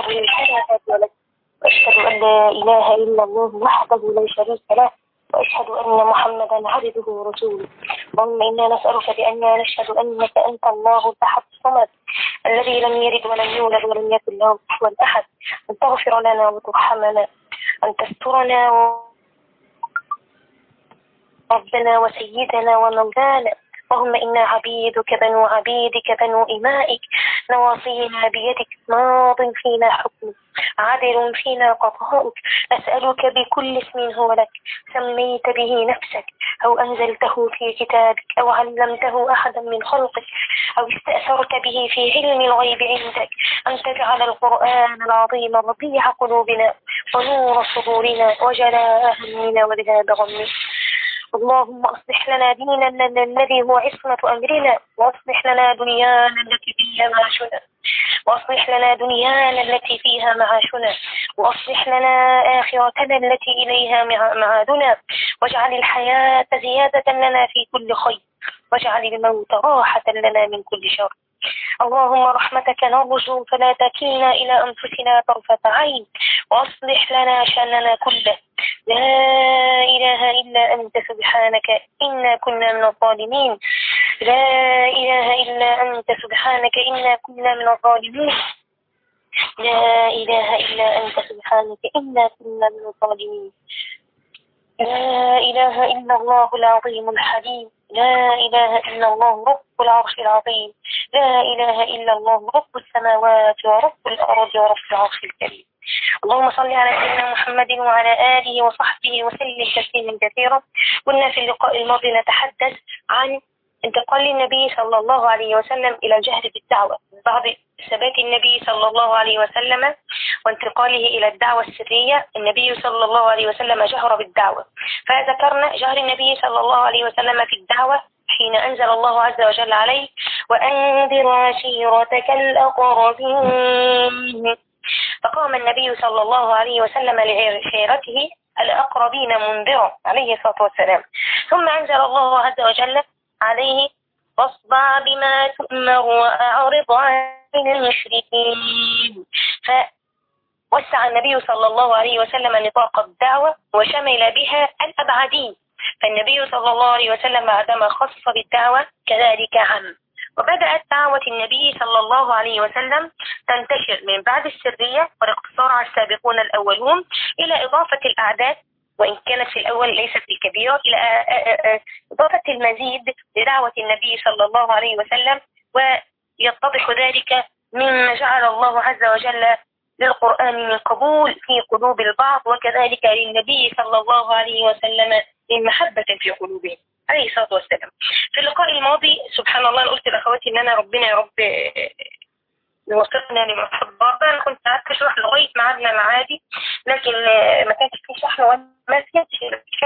فلا هادي له وأشهد أن لا إله إلا الله وحده لا شريك له وأشهد أن محمدا عبده ورسوله اللهم إنا نسألك بأننا نشهد أنك أنت الله الأحد الصمد الذي لم يلد ولم يولد ولم يكن له كفوا أحد أن تغفر لنا وترحمنا أن تسترنا و... ربنا وسيدنا ومولانا اللهم إنا عبيدك بنو عبيدك بنو إمائك نواصينا بيدك ماض فينا حكمك عدل فينا قضاؤك أسألك بكل اسم هو لك سميت به نفسك أو أنزلته في كتابك أو علمته أحدا من خلقك أو استأثرت به في علم الغيب عندك أن تجعل القرآن العظيم ربيع قلوبنا ونور صدورنا وجلاء همنا وذهاب غمنا اللهم أصلح لنا ديننا الذي هو عصمة أمرنا وأصلح لنا دنيانا التي فيها معاشنا وأصلح لنا دنيانا التي فيها معاشنا وأصلح لنا آخرتنا التي إليها معادنا واجعل الحياة زيادة لنا في كل خير واجعل الموت راحة لنا من كل شر اللهم رحمتك نرجو فلا تكلنا إلى أنفسنا طرفة عين وأصلح لنا شأننا كله لا إله إلا أنت سبحانك إنا كنا من الظالمين لا إله إلا أنت سبحانك إنا كنا من الظالمين لا إله إلا أنت سبحانك إنا كنا من الظالمين لا إله إلا الله العظيم الحليم لا إله إلا الله رب العرش العظيم لا إله إلا الله رب السماوات ورب الأرض ورب العرش الكريم اللهم صل على سيدنا محمد وعلى آله وصحبه وسلم تسليما كثيرا كنا في اللقاء الماضي نتحدث عن انتقال النبي صلى الله عليه وسلم إلى الجهر بالدعوة بعد ثبات النبي صلى الله عليه وسلم وانتقاله إلى الدعوة السرية النبي صلى الله عليه وسلم جهر بالدعوة فذكرنا جهر النبي صلى الله عليه وسلم في الدعوة حين أنزل الله عز وجل عليه وأنذر عشيرتك الأقربين فقام النبي صلى الله عليه وسلم لعشيرته الأقربين منذرا عليه الصلاة والسلام ثم أنزل الله عز وجل عليه واصدع بما تؤمر وأعرض عن المشركين فوسع النبي صلى الله عليه وسلم نطاق الدعوة وشمل بها الأبعدين فالنبي صلى الله عليه وسلم بعدما خص بالدعوة كذلك عم وبدأت دعوة النبي صلى الله عليه وسلم تنتشر من بعد السرية والاقتصار على السابقون الأولون إلى إضافة الأعداد وإن كانت في الأول ليست الكبيرة إلى إضافة المزيد لدعوة النبي صلى الله عليه وسلم ويتضح ذلك مما جعل الله عز وجل للقرآن من قبول في قلوب البعض وكذلك للنبي صلى الله عليه وسلم من محبة في قلوبهم عليه الصلاة والسلام في اللقاء الماضي سبحان الله أنا قلت لأخواتي إن أنا ربنا يا رب يوفقنا لمحب بعض أنا كنت قعدت أشرح لغاية ميعادنا العادي لكن ما كانش في شحن ولا ما كانش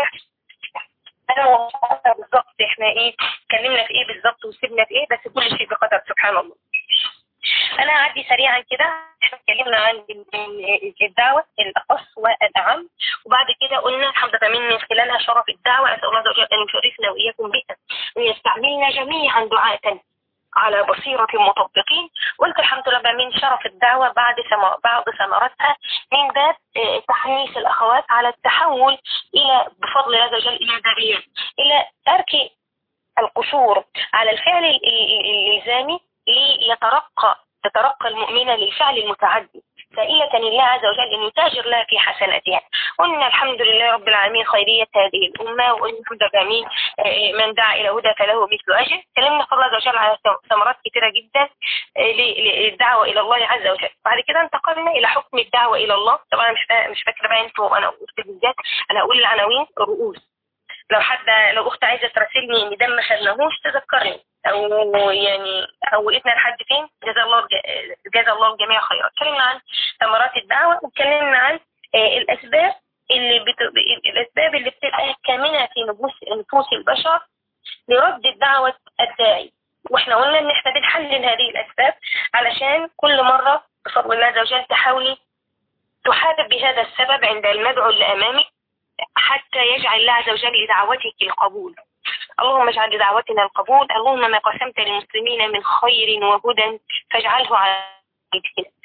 أنا وصلنا بالظبط إحنا إيه اتكلمنا في إيه بالظبط وسيبنا في إيه بس كل شيء بقدر سبحان الله أنا هعدي سريعا كده احنا اتكلمنا عن الدعوة الأخص والأعم وبعد كده قلنا الحمد لله من خلالها شرف الدعوة أسأل الله عز وجل أن يشرفنا وإياكم بها ويستعملنا جميعا دعاة على بصيرة المطبقين قلت الحمد لله من شرف الدعوة بعد سما بعض ثمرتها من باب تحميس الأخوات على التحول إلى بفضل الله عز وجل إلى داريات إلى ترك القصور على الفعل الإلزامي ليترقى تترقى المؤمنة للفعل المتعدي سائلة الله عز وجل أن يتاجر لها في حسناتها قلنا الحمد لله رب العالمين خيرية هذه الأمة وأن الحمد لله من دعا إلى هدى فله مثل أجر تكلمنا الله عز وجل على ثمرات كثيرة جدا للدعوة إلى الله عز وجل بعد كده انتقلنا إلى حكم الدعوة إلى الله طبعا مش مش فاكرة بقى أنتوا أنا قلت بالذات أنا أقول العناوين رؤوس لو حد لو أخت عايزة تراسلني إن ده ما خدناهوش تذكرني او يعني او وقفنا لحد فين جزا الله جزا الله الجميع خيرا اتكلمنا عن ثمرات الدعوه واتكلمنا عن الاسباب اللي بت... الاسباب اللي بتبقى كامنه في نفوس نفوس البشر لرد الدعوه الداعي واحنا قلنا ان احنا بنحلل هذه الاسباب علشان كل مره بفضل الله عز وجل تحاولي تحارب بهذا السبب عند المدعو اللي امامك حتى يجعل الله عز وجل لدعوتك القبول اللهم اجعل لدعوتنا القبول اللهم ما قسمت للمسلمين من خير وهدى فاجعله على يدنا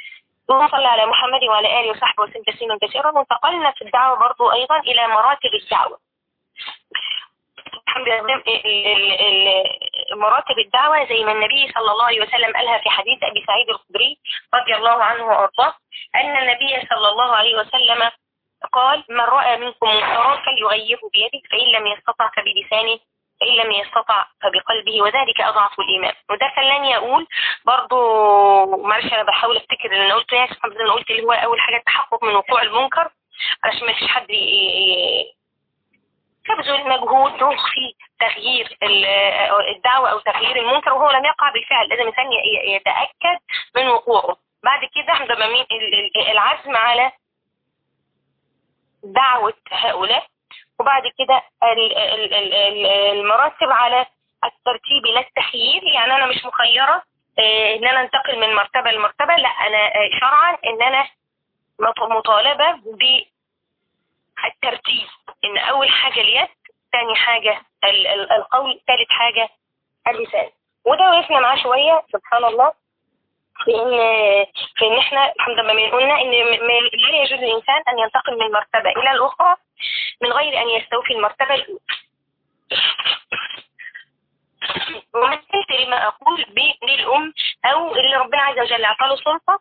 اللهم صل على محمد وعلى آله وصحبه وسلم تسليما كثيرا وانتقلنا في الدعوة برضو أيضا إلى مراتب الدعوة الحمد لله مراتب الدعوة زي ما النبي صلى الله عليه وسلم قالها في حديث أبي سعيد الخدري رضي الله عنه وأرضاه أن النبي صلى الله عليه وسلم قال من رأى منكم منكرا فليغيره بيده فإن لم يستطع فبلسانه فإن لم يستطع فبقلبه وذلك أضعف الإيمان وده خلاني أقول برضو معلش أنا بحاول أفتكر اللي أنا قلته يا سبحان أنا قلت اللي هو أول حاجة التحقق من وقوع المنكر علشان ما فيش حد يبذل مجهود في تغيير الدعوة أو تغيير المنكر وهو لم يقع بالفعل لازم الإنسان يتأكد من وقوعه بعد كده احنا العزم على دعوة هؤلاء وبعد كده المراتب على الترتيب لا التخيير يعني انا مش مخيرة ان انا انتقل من مرتبة لمرتبة لا انا شرعا ان انا مطالبة بالترتيب ان اول حاجة اليد ثاني حاجة القول ثالث حاجة اللسان وده وقفنا معاه شوية سبحان الله في ان في ان احنا الحمد لله قلنا ان لا يجوز للانسان ان ينتقل من مرتبه الى الاخرى من غير ان يستوفي المرتبه الاولى. ومثلت لما اقول بابن الام او اللي ربنا عز وجل اعطاه سلطه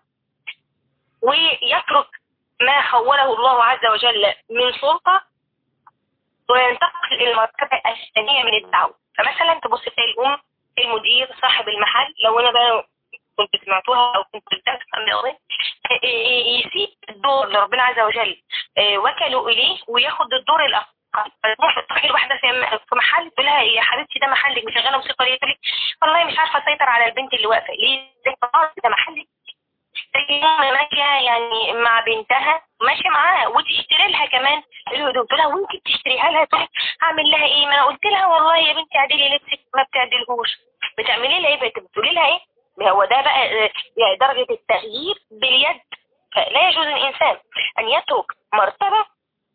ويترك ما خوله الله عز وجل من سلطه وينتقل الى المرتبه الثانيه من الدعوه فمثلا تبص تلاقي الام المدير صاحب المحل لو انا بقى كنت سمعتوها او كنت بتفهم يسيب الدور اللي ربنا عز وجل وكلوا اليه وياخد الدور الاقل تروح تروحي واحده في محل تقول لها يا حبيبتي ده محلك مشغله موسيقى ليه تقول لك والله مش عارفه اسيطر على البنت اللي واقفه ليه ده محلك ماشيه يعني مع بنتها ماشيه معاها وتشتري لها كمان الهدوم تقول لها وانت بتشتريها لها تقول هعمل لها ايه ما انا قلت لها والله يا بنتي اعدلي لبسك ما بتعدلهوش بتعملي لها ايه بتقولي لها ايه هو ده بقى يعني درجة التغيير باليد فلا يجوز الإنسان أن يترك مرتبة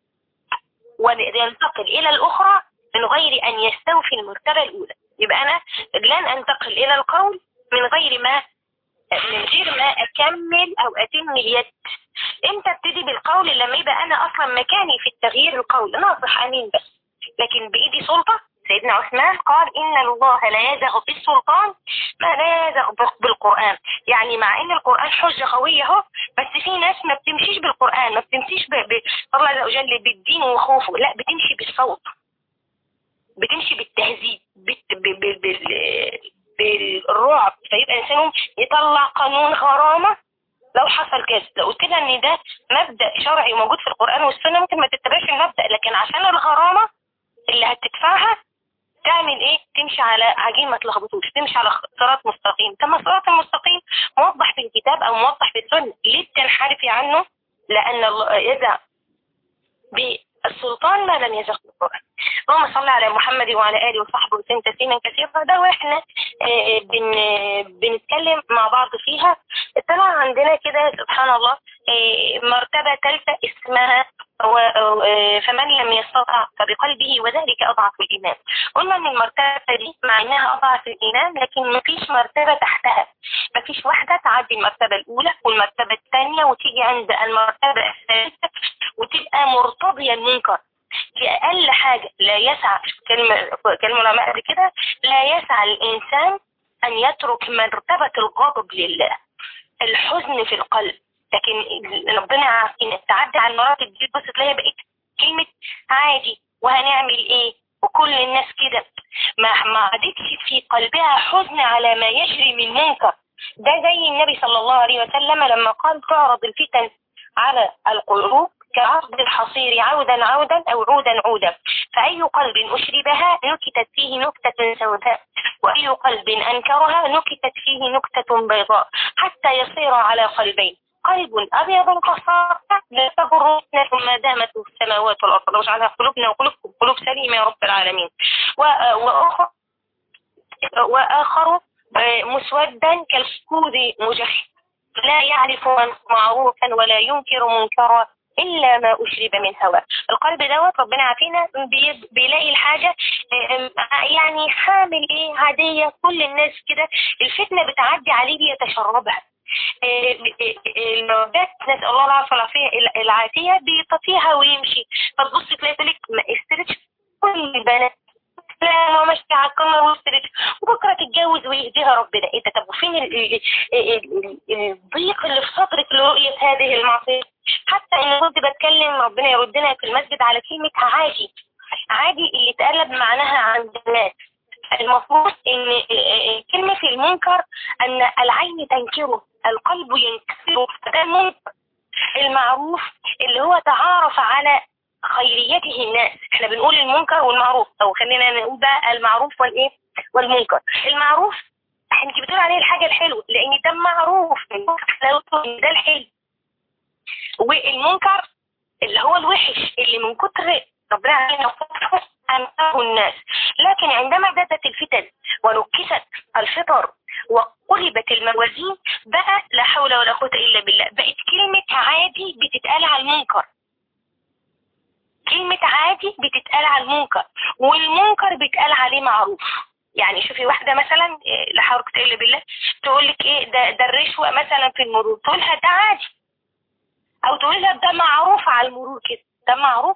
وينتقل إلى الأخرى من غير أن يستوفي المرتبة الأولى يبقى أنا لن أنتقل إلى القول من غير ما من غير ما أكمل أو أتم اليد امتى ابتدي بالقول لما يبقى أنا أصلا مكاني في التغيير القول ناصح أمين بس لكن بإيدي سلطة سيدنا عثمان قال إن الله لا يزغ بالسلطان ما لا يزغ بالقرآن يعني مع إن القرآن حجة قوية اهو بس في ناس ما بتمشيش بالقرآن ما بتمشيش الله عز وجل بالدين وخوفه لا بتمشي بالصوت بتمشي بالتهذيب بالرعب فيبقى إنسان يطلع قانون غرامة لو حصل كذا لو قلت لها ان ده مبدا شرعي موجود في القران والسنه ممكن ما تتبعش المبدا لكن عشان الغرامه اللي هتدفعها تعمل ايه تمشي على عجين ما تلخبطوش تمشي على صراط مستقيم كما الصراط المستقيم موضح في الكتاب او موضح في السنه ليه بتنحرفي عنه لان الله اذا بالسلطان ما لم يزغ بالقران اللهم صل على محمد وعلى اله وصحبه وسلم تسليما كثيرا ده واحنا بن بنتكلم مع بعض فيها طلع عندنا كده سبحان الله مرتبه ثالثه اسمها فمن لم يستطع فبقلبه وذلك أضعف الإيمان قلنا أن المرتبة دي مع أنها أضعف الإيمان لكن ما فيش مرتبة تحتها ما فيش واحدة تعدي المرتبة الأولى والمرتبة الثانية وتيجي عند المرتبة الثالثة وتبقى مرتضية المنكر دي أقل حاجة لا يسعى كلمة كلمة العلماء كده لا يسعى الإنسان أن يترك مرتبة الغضب لله الحزن في القلب لكن ربنا عارفين تعدي على المراتب دي بص تلاقيها بقت كلمة عادي وهنعمل ايه وكل الناس كده ما ما عادتش في قلبها حزن على ما يجري من منكر ده زي النبي صلى الله عليه وسلم لما قال تعرض الفتن على القلوب كعرض الحصير عودا عودا أو عودا عودا فأي قلب أشربها نكتت فيه نكتة سوداء وأي قلب أنكرها نكتت فيه نكتة بيضاء حتى يصير على قلبين قلب أبيض كالصافة لا تضر ما دامت السماوات والأرض لو جعلها قلوبنا وقلوبكم قلوب سليمة يا رب العالمين وآخر وآخر مسودا كالسكوذ مجحد لا يعرف معروفا ولا ينكر منكرا إلا ما أشرب من هواء القلب دوت ربنا عافينا بيلاقي الحاجة يعني حامل إيه عادية كل الناس كده الفتنة بتعدي عليه بيتشربها الموجات نسال الله العافيه والعافيه العاتيه بيطفيها ويمشي فتبص تلاقي لك ما استرتش كل البنات لا ماشي على القمر واسترتش وبكره تتجوز ويهديها ربنا ايه ده طب وفين الضيق اللي في صدرك لرؤيه هذه المعصيه حتى ان كنت بتكلم ربنا يردنا في المسجد على كلمه عادي عادي اللي اتقلب معناها عند الناس المفروض ان كلمة المنكر ان العين تنكره القلب ينكسره فده المنكر المعروف اللي هو تعارف على خيريته الناس احنا بنقول المنكر والمعروف او خلينا نقول بقى المعروف والايه والمنكر المعروف انت بتقول عليه الحاجة الحلوة لان ده معروف ده الحلو والمنكر اللي هو الوحش اللي من كتر ربنا علينا أمره الناس لكن عندما زادت الفتن ونكست الفطر وقلبت الموازين بقى لا حول ولا قوة إلا بالله بقت كلمة عادي بتتقال على المنكر كلمة عادي بتتقال على المنكر والمنكر بيتقال عليه معروف يعني شوفي واحدة مثلا لا حول ولا إلا بالله تقول لك إيه ده, ده الرشوة مثلا في المرور تقولها ده عادي أو تقول لها ده معروف على المرور كده ده معروف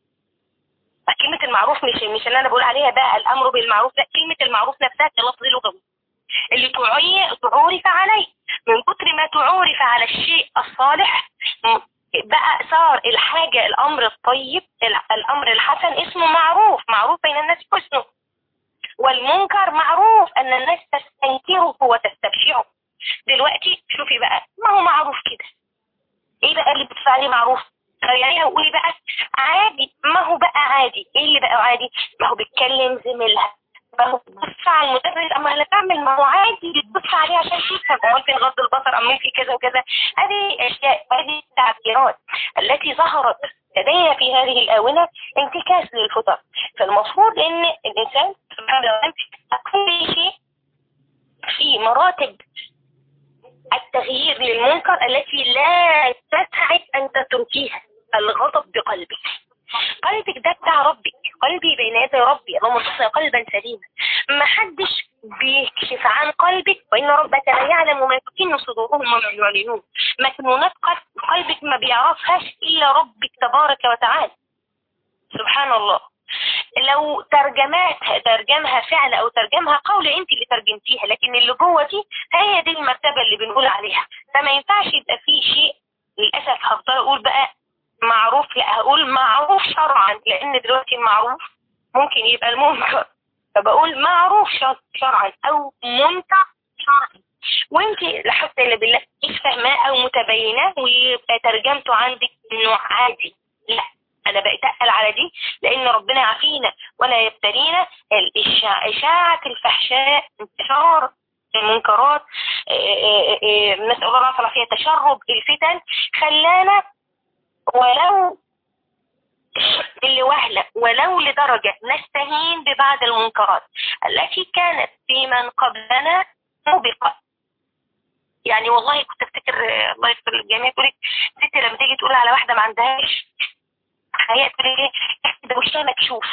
كلمة المعروف مش مش اللي انا بقول عليها بقى الامر بالمعروف لا كلمة المعروف نفسها كلفظ لغوي اللي تعي تعورف عليه من كتر ما تعورف على الشيء الصالح بقى صار الحاجة الامر الطيب الامر الحسن اسمه معروف معروف بين الناس حسنه والمنكر معروف ان الناس تستنكره وتستبشعه دلوقتي شوفي بقى ما هو معروف كده ايه بقى اللي بتدفع عليه معروف يعني وقولي بقى عادي ما هو بقى عادي ايه اللي بقى عادي ما هو بيتكلم زميلها ما هو بتبص على المدرس اما لا تعمل ما هو عادي بتبص عليه عشان تفهم امال فين غض البصر امال في كذا وكذا هذه اشياء هذه التعبيرات التي ظهرت لدينا في هذه الاونه انتكاس للفطر فالمفروض ان الانسان سبحان الله كل شيء في مراتب التغيير للمنكر التي لا تسعد ان تتركيها الغضب بقلبك قلبك ده بتاع ربك قلبي بين يدي ربي اللهم صل قلبا سليما ما حدش بيكشف عن قلبك وان ربك لا يعلم ما تكن صدورهم وما يعلنون مكنونات قلبك ما بيعرفهاش الا ربك تبارك وتعالى سبحان الله لو ترجماتها ترجمها فعل او ترجمها قول انت اللي ترجمتيها لكن اللي جوه دي هي دي المرتبه اللي بنقول عليها فما ينفعش يبقى في شيء للاسف هفضل اقول بقى معروف لا هقول معروف شرعا لان دلوقتي المعروف ممكن يبقى المنكر فبقول معروف شرعا او منكر شرعي وانت لا حول الا بالله مش فاهماه او متبينه ويبقى ترجمته عندك انه عادي لا انا بتقل على دي لان ربنا يعافينا ولا يبتلينا اشاعه الفحشاء انتشار المنكرات نسال الله العافيه تشرب الفتن خلانا ولو اللي وهلة ولو لدرجة نستهين ببعض المنكرات التي كانت في من قبلنا موبقة يعني والله كنت افتكر الله يغفر للجميع تقول لك ست لما تيجي تقول على واحدة ما عندهاش حياء تقول ايه يا ده وشها مكشوف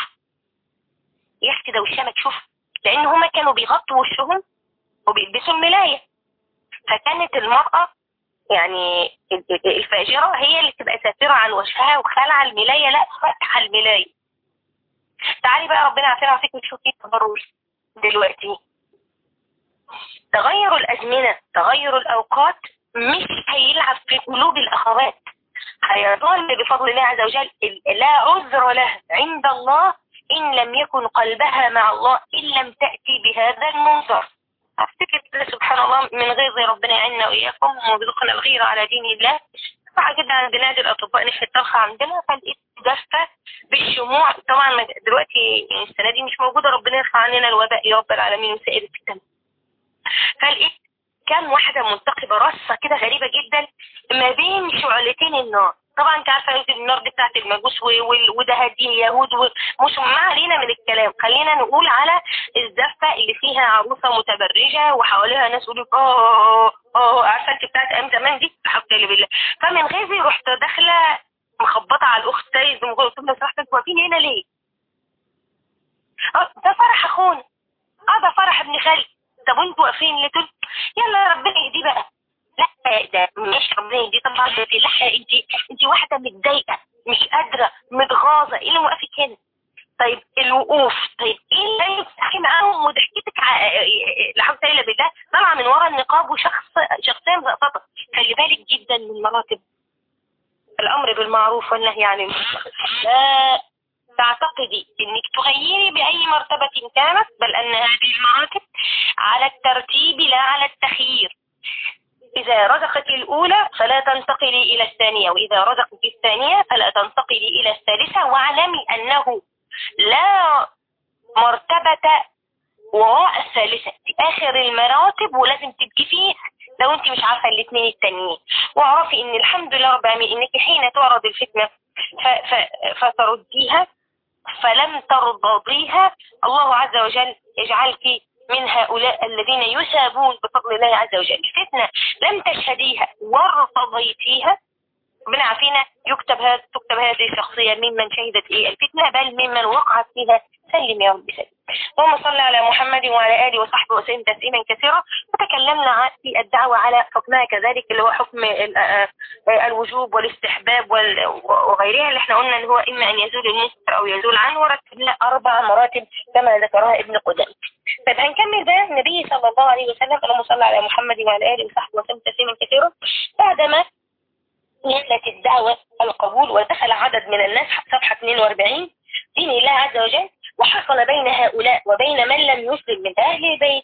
يا اختي ده وشها مكشوف لان هما كانوا بيغطوا وشهم وبيلبسوا الملاية فكانت المرأة يعني الفاجرة هي اللي تبقى سافرة عن وجهها وخلع الملاية لا فتح الملاية تعالي بقى ربنا عافينا وعافيك نشوف ايه التبرج دلوقتي تغير الأزمنة تغير الأوقات مش هيلعب في قلوب الأخوات هيظل بفضل الله عز وجل لا عذر لها عند الله إن لم يكن قلبها مع الله إن لم تأتي بهذا المنظر افتكر سبحان الله من غير ربنا يعيننا واياكم ويرزقنا الغيره على دين الله صح كده عند نادي الاطباء ناحيه الطرخه عندنا فلقيت جافه بالشموع طبعا دلوقتي السنه دي مش موجوده ربنا يرفع عننا الوباء يا رب العالمين وسائر الفتن فلقيت كان واحده منتقبه رصه كده غريبه جدا ما بين شعلتين النار طبعا انت عارفه النار دي بتاعت المجوس وده هدين اليهود ومش ما علينا من الكلام خلينا نقول على الزفه اللي فيها عروسه متبرجه وحواليها ناس يقولوا اه اه عارفه انت بتاعت ايام زمان دي حق بالله فمن غيظي رحت داخله مخبطه على الاخت سيد قلت لها صاحبتك واقفين هنا ليه؟ اه ده فرح اخونا اه ده فرح ابن خالي طب وانتوا واقفين ليه؟ تقول يلا ربنا يهديه بقى لا ده ماشي ربنا دي طبعا لا انت انت واحده متضايقه مش قادره متغاظه ايه اللي موقفك هنا طيب الوقوف طيب ايه اللي تحكي معاهم وضحكتك الحمد لله بالله طالعه من ورا النقاب وشخص شخصيه مزقططه خلي بالك جدا من مراتب الامر بالمعروف والنهي عن المنكر لا تعتقدي انك تغيري باي مرتبة كانت بل ان هذه المراتب على الترتيب لا على التخيير إذا رزقت الأولى فلا تنتقلي إلى الثانية وإذا رزقت الثانية فلا تنتقلي إلى الثالثة واعلمي أنه لا مرتبة وراء الثالثة في آخر المراتب ولازم تبقي فيه لو انت مش عارفة الاثنين التانيين واعرفي ان الحمد لله رب العالمين انك حين تعرض الفتنة فترديها فلم ترضضيها الله عز وجل يجعلك من هؤلاء الذين يسابون بفضل الله عز وجل الفتنة لم تشهديها وارتضيتيها ربنا عافينا يكتب هذا تكتب هذه الشخصية ممن شهدت ايه الفتنة بل ممن وقعت فيها سلم يا رب سلم اللهم صل على محمد وعلى آله وصحبه وسلم تسليما كثيرا وتكلمنا في الدعوة على حكمها كذلك اللي هو حكم الوجوب والاستحباب وغيرها اللي احنا قلنا ان هو اما ان يزول المنكر او يزول عنه ورتبنا اربع مراتب كما ذكرها ابن قدامه طيب هنكمل بقى النبي صلى الله عليه وسلم اللهم صل على محمد وعلى اله وصحبه وسلم تسليما كثيرا بعدما نزلت الدعوة القبول ودخل عدد من الناس صفحة 42 دين الله عز وجل وحصل بين هؤلاء وبين من لم يسلم من أهل بيت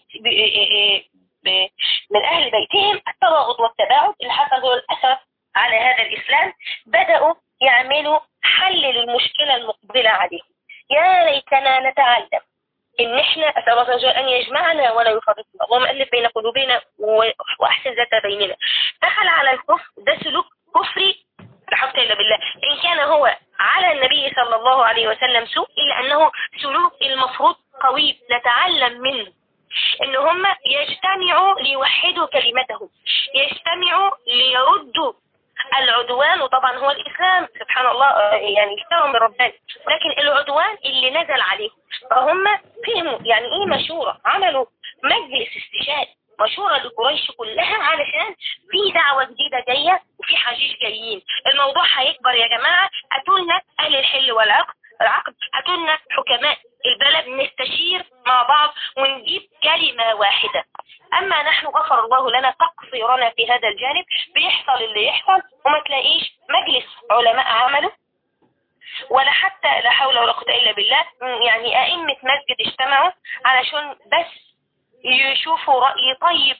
من أهل بيتهم التباغض والتباعد اللي حصل الأسف على هذا الإسلام بدأوا يعملوا حل للمشكلة المقبلة عليهم يا ليتنا نتعلم ان احنا اسال الله عز وجل ان يجمعنا ولا يفرقنا اللهم الف بين قلوبنا واحسن ذات بيننا دخل على الكفر ده سلوك كفري لا حول الا بالله ان كان هو على النبي صلى الله عليه وسلم سوء الا انه سلوك المفروض قوي نتعلم منه ان هم يجتمعوا ليوحدوا كلمتهم يجتمعوا ليردوا العدوان وطبعا هو الإسلام سبحان الله يعني اشتروا من ربنا لكن العدوان اللي نزل عليهم فهم فهموا يعني ايه مشورة عملوا مجلس استشهاد مشورة لقريش كلها علشان في دعوة جديدة جاية وفي حجيج جايين الموضوع هيكبر يا جماعة أتولنا أهل الحل والعقد العقد أتولنا حكماء البلد نستشير مع بعض ونجيب كلمة واحدة أما نحن غفر الله لنا تقصيرنا في هذا الجانب بيحصل اللي يحصل وما تلاقيش مجلس علماء عمله ولا حتى لا حول ولا قوة إلا بالله يعني أئمة مسجد اجتمعوا علشان بس يشوفوا رأي طيب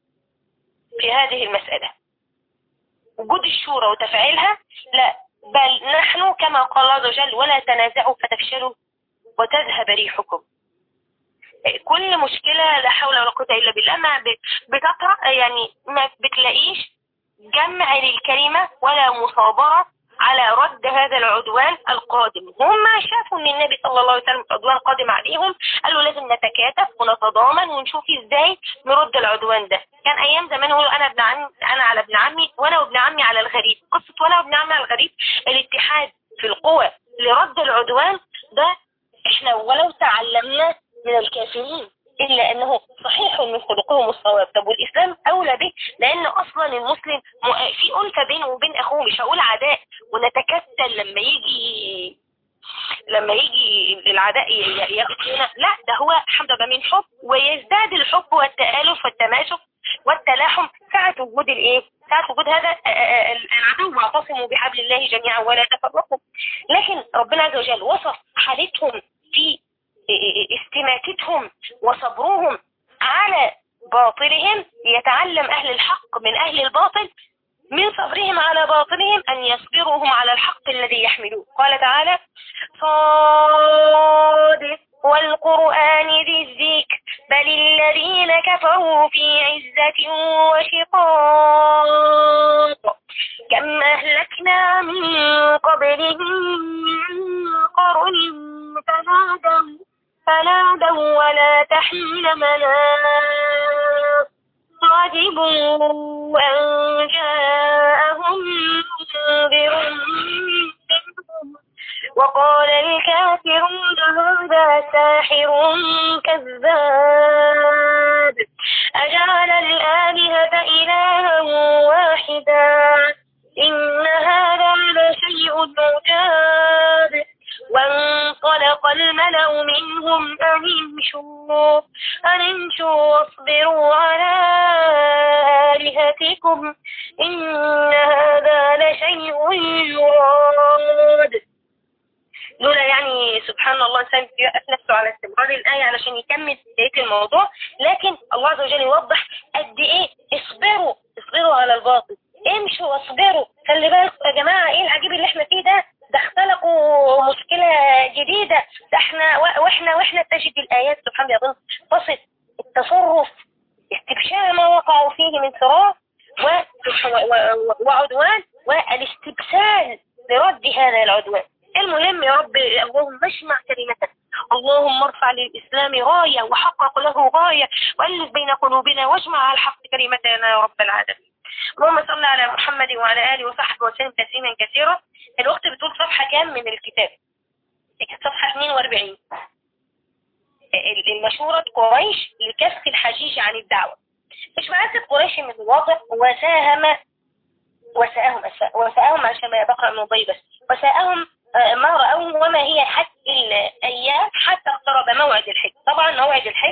في هذه المسألة وجود الشورى وتفعيلها لا بل نحن كما قال الله عز وجل ولا تنازعوا فتفشلوا وتذهب ريحكم كل مشكلة لا حول ولا قوة إلا بالله ما بتطرأ يعني ما بتلاقيش جمع للكلمة ولا مصابرة على رد هذا العدوان القادم هم شافوا ان النبي صلى الله عليه وسلم عدوان قادم عليهم قالوا لازم نتكاتف ونتضامن ونشوف ازاي نرد العدوان ده كان ايام زمان يقولوا انا ابن عمي انا على ابن عمي وانا وابن عمي على الغريب قصة وانا وابن عمي على الغريب الاتحاد في القوى لرد العدوان ده احنا ولو تعلمنا من الكافرين إلا أنه صحيح من خلقهم الصواب طب والإسلام أولى به لأن أصلا المسلم في ألفة بينه وبين أخوه مش هقول عداء ونتكتل لما يجي لما يجي العداء ياخدنا لا ده هو الحمد لله من حب ويزداد الحب والتآلف والتماسك والتلاحم ساعة وجود الايه ساعة وجود هذا العدو واعتصموا بحبل الله جميعا ولا تفرقوا لكن ربنا عز وجل وصف حالتهم في استماتتهم وصبرهم على باطلهم يتعلم أهل الحق من أهل الباطل من صبرهم على باطلهم أن يصبرهم على الحق الذي يحملوه قال تعالى صاد والقرآن ذي الذكر بل الذين كفروا في عزة وشقاق كم أهلكنا من قبلهم من قرن تنادوا فنادوا ولا تحين مناص غضبوا أن جاءهم منذر وقال الكافرون هذا ساحر كذاب أجعل الآلهة إلها لهم أن امشوا أن امشوا واصبروا على آلهتكم إن هذا لشيء يراد لولا يعني سبحان الله الإنسان يقف نفسه على استمرار الآية علشان يكمل بقية الموضوع لكن الله عز وجل يوضح قد إيه اصبروا اصبروا على الباطل امشوا واصبروا خلي بالكم يا جماعة إيه العجيب اللي احنا فيه ده ده اختلقوا مشكلة جديدة ده احنا واحنا واحنا تجد الآيات سبحان الله يظن بسط التصرف استبشاع ما وقعوا فيه من صراع وعدوان والاستبسال لرد هذا العدوان المهم يا رب اللهم اجمع كلمتك اللهم ارفع للإسلام راية وحقق له غاية وألف بين قلوبنا واجمع على الحق كلمتنا يا رب العالمين اللهم صل على محمد وعلى آله وصحبه وسلم تسليما كثيرا الوقت بتقول صفحة كام من الكتاب صفحة 42 المشورة قريش لكف الحجيج عن الدعوة مش معاسب قريش من الواضح وساهم وساءهم وساءهم عشان ما بقرأ من بس وساءهم ما رأوه وما هي حد الأيام حتى اقترب موعد الحج طبعا موعد الحج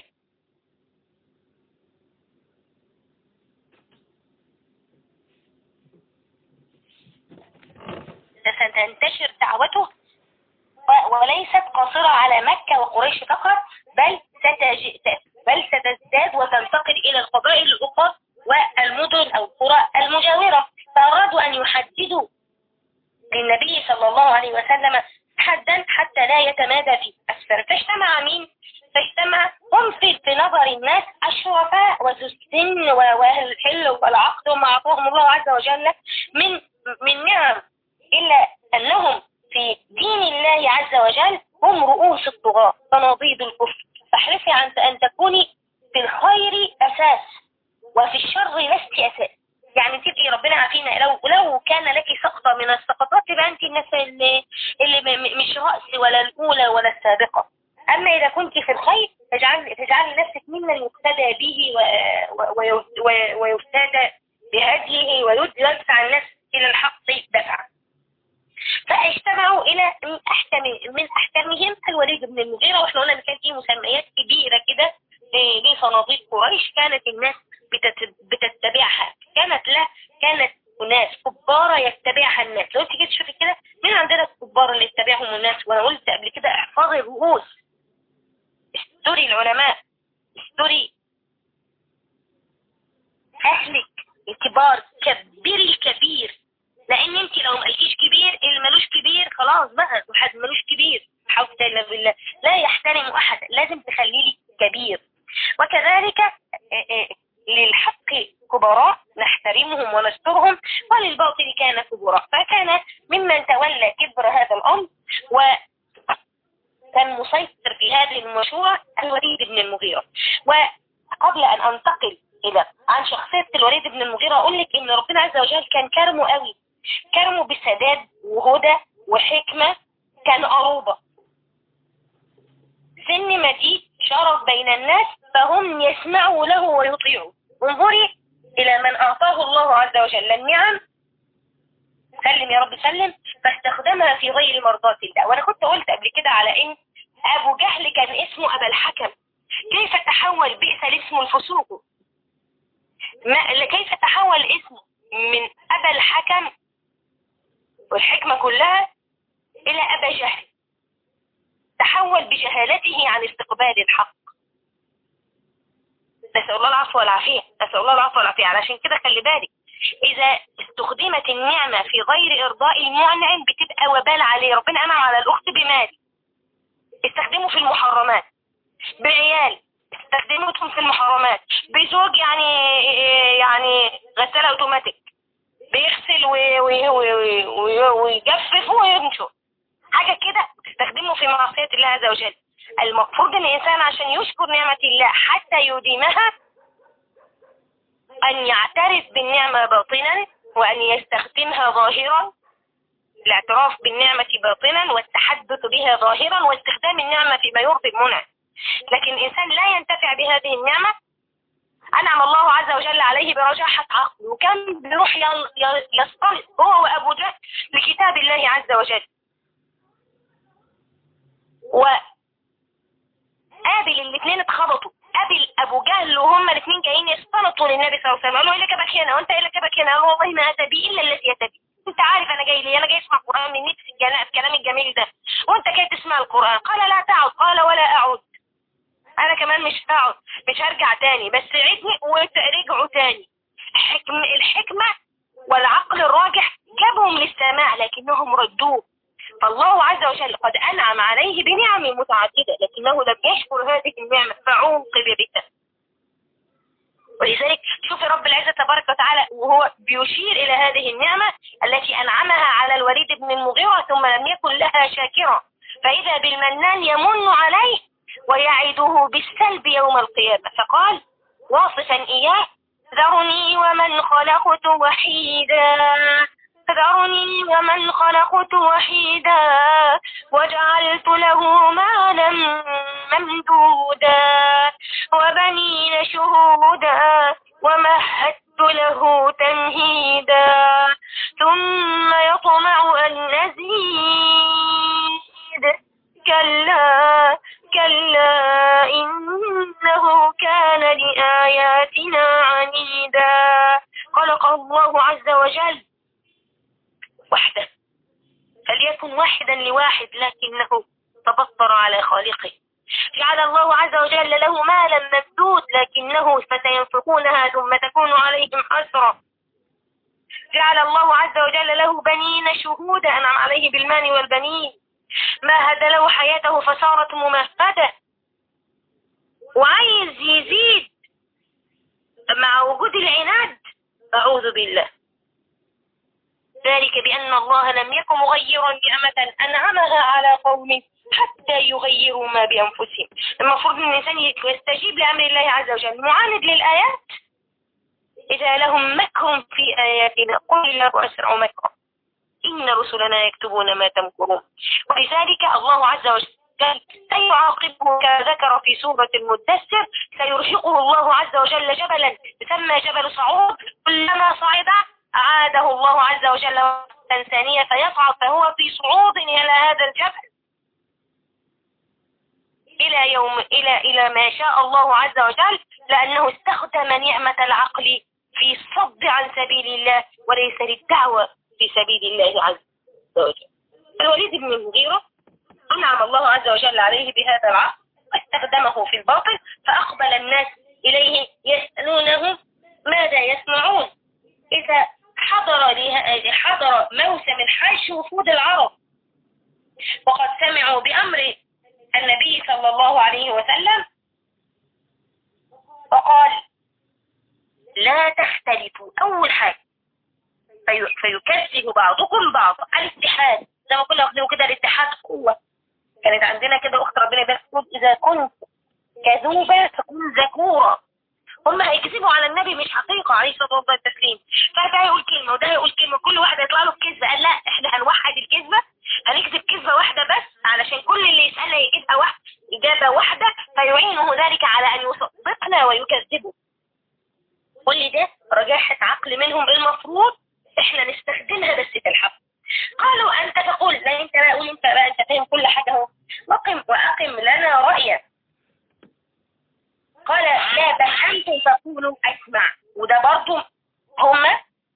ستنتشر دعوته وليست قاصرة على مكة وقريش فقط بل بل ستزداد وتنتقل إلى القبائل الأخرى والمدن أو القرى المجاورة فأرادوا أن يحددوا للنبي صلى الله عليه وسلم حدا حتى لا يتمادى في أسفر فاجتمع مين؟ فاجتمع هم في, في نظر الناس الشرفاء وذو السن وأهل الحل والعقد وما أعطاهم الله عز وجل من من نعم إلا أنهم في دين الله عز وجل هم رؤوس الطغاة فنضيد الكفر فاحرصي عن أن تكوني في الخير أساس وفي الشر لست أساس يعني تبقي ربنا عافينا لو لو كان لك سقطة من السقطات تبقى أنت الناس اللي, اللي مش رأس ولا الأولى ولا السابقة أما إذا كنت في الخير تجعل تجعل نفسك ممن يقتدى به ويفتدى بهديه ويدفع الناس إلى الحق دفعا فاجتمعوا إلى من أحكم من أحكمهم الوليد بن المغيرة وإحنا قلنا إن كان في مسميات كبيرة كده لصناديق قريش كانت الناس بتتبعها كانت لا كانت أناس كبارة يتبعها الناس لو انت جيت تشوفي كده مين عندنا الكبار اللي يتبعهم الناس وانا قلت قبل كده احفظي الرؤوس استوري العلماء استوري اهلك الكبار كبري الكبير لان انت لو ما قلتيش كبير اللي ملوش كبير خلاص بقى واحد ملوش كبير حول الا بالله لا يحترم احد لازم تخلي لي كبير وكذلك للحق كبراء نحترمهم ونسترهم وللباطل كان كبراء فكان ممن تولى كبر هذا الأمر وكان مسيطر في هذه المشروع الوليد بن المغيرة وقبل أن أنتقل إلى عن شخصية الوليد بن المغيرة أقول لك إن ربنا عز وجل كان كرمه قوي كرمه بسداد وهدى وحكمة كان أروبة سن مجيد شرف بين الناس فهم يسمعوا له ويطيعوا انظري إلى من أعطاه الله عز وجل النعم سلم يا رب سلم فاستخدمها في غير مرضاة الله وأنا كنت قلت قبل كده على إن أبو جهل كان اسمه أبا الحكم كيف تحول بئس الاسم الفسوق ما كيف تحول اسمه من أبا الحكم والحكمة كلها إلى أبا جهل تحول بجهالته عن استقبال الحق نسأل الله العفو والعافية نسأل الله العفو والعافية علشان كده خلي بالك إذا استخدمت النعمة في غير إرضاء المنعم بتبقى وبال عليه ربنا أنعم على الأخت بمال استخدمه في المحرمات بعيال استخدمتهم في المحرمات بزوج يعني يعني غسالة اوتوماتيك بيغسل ويجفف وينشر حاجة كده تستخدمه في معصية الله عز وجل المفروض ان الانسان عشان يشكر نعمة الله حتى يديمها ان يعترف بالنعمة باطنا وان يستخدمها ظاهرا الاعتراف بالنعمة باطنا والتحدث بها ظاهرا واستخدام النعمة فيما يرضي المنعم لكن الانسان لا ينتفع بهذه النعمة أنعم الله عز وجل عليه برجاحة عقل وكان بيروح يصطلح هو وأبو جهل لكتاب الله عز وجل و قابل الاثنين اتخبطوا قابل ابو جهل وهم الاثنين جايين يستنطوا للنبي صلى الله عليه وسلم قالوا ايه اللي جابك هنا وانت ايه اللي جابك هنا قالوا والله ما اتى بي الا الذي اتى بي انت عارف انا جاي ليه انا جاي اسمع قران من نفس الكلام الجميل ده وانت جاي تسمع القران قال لا تعد قال ولا اعود انا كمان مش هقعد مش هرجع تاني بس عدني ورجعوا تاني حكم الحكمة والعقل الراجح جابهم للسماع لكنهم ردوه فالله عز وجل قد أنعم عليه بنعم متعددة لكنه لم يشكر هذه النعمة فعوقب بها ولذلك شوف رب العزة تبارك وتعالى وهو بيشير إلى هذه النعمة التي أنعمها على الوليد بن المغيرة ثم لم يكن لها شاكرا فإذا بالمنان يمن عليه ويعده بالسلب يوم القيامة فقال واصفا إياه ذرني ومن خلقت وحيدا ذرني ومن خلقت وحيدا وجعلت له مالا ممدودا وبنين شهودا ومهدت له تمهيدا ثم يطمع أن نزيد كلا كلا إنه كان لآياتنا عنيدا خلق الله عز وجل وحده فليكن واحدا لواحد لكنه تبطر على خالقه جعل الله عز وجل له مالا ممدود لكنه فسينفقونها ثم تكون عليهم حسرة جعل الله عز وجل له بنين شهودا أنعم عليه بالمال والبنين مهد له حياته فصارت ممهدة وعايز يزيد مع وجود العناد أعوذ بالله ذلك بأن الله لم يكن مغيرا نعمة أنعمها على قوم حتى يغيروا ما بأنفسهم المفروض أن الإنسان يستجيب لأمر الله عز وجل معاند للآيات إذا لهم مكر في آياتنا قل الله أسرع مكرا إن رسلنا يكتبون ما تمكرون ولذلك الله عز وجل سيعاقبه كما ذكر في سورة المدثر سيرهقه الله عز وجل جبلا يسمى جبل صعود كلما صعد أعاده الله عز وجل ثانية فيصعد فهو في صعود إلى هذا الجبل إلى يوم إلى إلى ما شاء الله عز وجل لأنه استخدم نعمة العقل في الصد عن سبيل الله وليس للدعوة في سبيل الله عز وجل الوليد بن المغيرة أنعم الله عز وجل عليه بهذا العقل واستخدمه في الباطل فأقبل الناس إليه يسألونه ماذا يسمعون إذا حضر حضر موسم الحج وفود العرب وقد سمعوا بأمر النبي صلى الله عليه وسلم وقال لا تختلفوا أول حاجة في فيكذب بعضكم بعضا الاتحاد زي ما كنا واخدين كده الاتحاد قوة كانت عندنا كده أخت ربنا يبارك إذا كنت كذوبة فكن ذكورة هم هيكذبوا على النبي مش حقيقة عليه الصلاة والسلام التسليم فده هيقول كلمة وده هيقول كلمة كل واحد يطلع له بكذبة قال لا احنا هنوحد الكذبة هنكذب كذبة واحدة بس علشان كل اللي يسألنا يجيبها واحد إجابة واحدة فيعينه ذلك على أن يصدقنا ويكذبه كل ده رجاحة عقل منهم المفروض احنا نستخدمها بس في الحق قالوا انت تقول لا انت بقى قول انت بقى انت فاهم كل حاجة اهو وقم واقم لنا رأيك قال لا بل انتم تقولوا اسمع وده برضو هم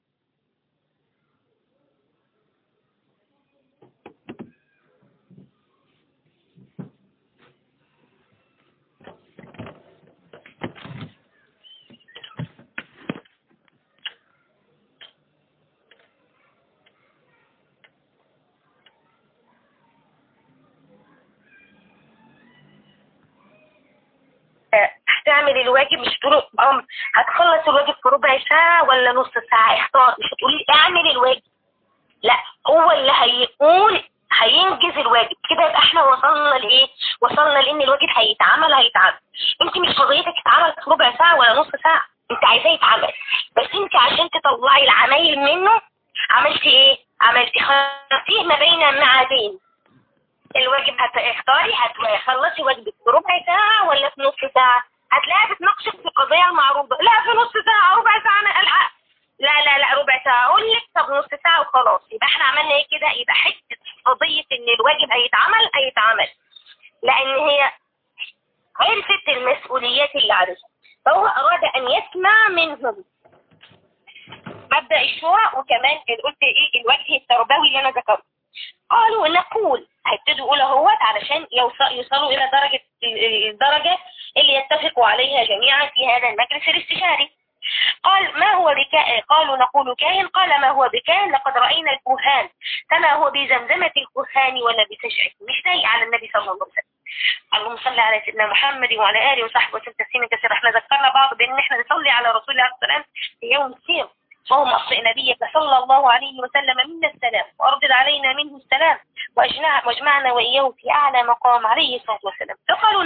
هتعمل الواجب مش تقول ام هتخلص الواجب في ربع ساعة ولا نص ساعة اختار مش هتقولي اعمل الواجب لا هو اللي هيقول هينجز الواجب كده يبقى احنا وصلنا لايه وصلنا لان الواجب هيتعمل هيتعمل انت مش قضيتك يتعمل في ربع ساعة ولا نص ساعة انت عايزاه يتعمل بس انت عشان تطلعي العمايل منه عملتي ايه عملتي خلصتيه ما بين معادين الواجب هتختاري هتخلصي واجبك في ربع ساعة ولا في نص ساعة هتلاقيها بتناقشك في القضية المعروضة لا في نص ساعة ربع ساعة انا الحق لا لا لا ربع ساعة اقول لك طب نص ساعة وخلاص يبقى احنا عملنا ايه كده يبقى حتة قضية ان الواجب هيتعمل هيتعمل لان هي عرفت المسؤوليات اللي عليها فهو أراد أن يسمع منهم مبدأ الشورى وكمان قلت إيه الوجه التربوي اللي أنا ذكرته قالوا نقول هيبتدوا يقولوا اهوت علشان يوصلوا إلى درجة الدرجة اللي يتفقوا عليها جميعا في هذا المجلس الاستشاري قال ما هو بكائن قالوا نقول كائن قال ما هو بكائن لقد رأينا الكهان كما هو بزمزمة الكهان ولا بسجعه مش ضايق على النبي صلى الله عليه وسلم اللهم صل على سيدنا محمد وعلى اله وصحبه وسلم تسليما كثيرا احنا ذكرنا بعض بان احنا نصلي على رسول الله صلى الله عليه وسلم في يوم السير اللهم اصلح نبيك صلى الله عليه وسلم منا السلام واردد علينا منه السلام واجمعنا واياه في اعلى مقام عليه الصلاه والسلام فقالوا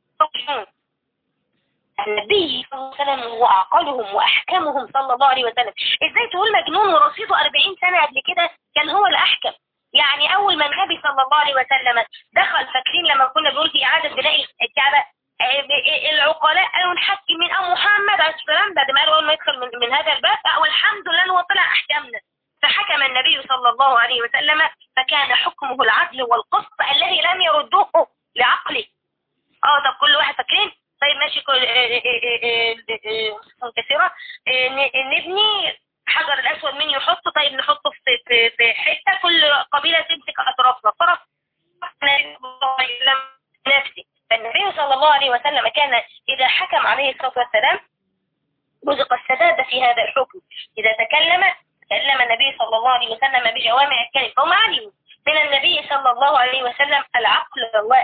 النبي صلى الله عليه وسلم هو أعقلهم وأحكمهم صلى الله عليه وسلم إزاي تقول مجنون ورصيده 40 سنة قبل كده كان هو الأحكم يعني أول ما النبي صلى الله عليه وسلم دخل فاكرين لما كنا بنقول في إعادة بناء الكعبة العقلاء قالوا نحكم من أم محمد عليه السلام بعد ما قالوا أول ما يدخل من, من هذا الباب والحمد لله هو طلع أحكمنا فحكم النبي صلى الله عليه وسلم فكان حكمه العدل والقسط الذي لم يردوه لعقله اه طب كل واحد فاكرين طيب ماشي كل كثيرة نبني حجر الأسود مين يحطه طيب نحطه في, في, في حتة كل قبيلة تمسك أطرافنا طرف نفسي فالنبي صلى الله عليه وسلم كان إذا حكم عليه الصلاة والسلام رزق السداد في هذا الحكم إذا تكلم تكلم النبي صلى الله عليه وسلم بجوامع الكلم فهم علموا من النبي صلى الله عليه وسلم العقل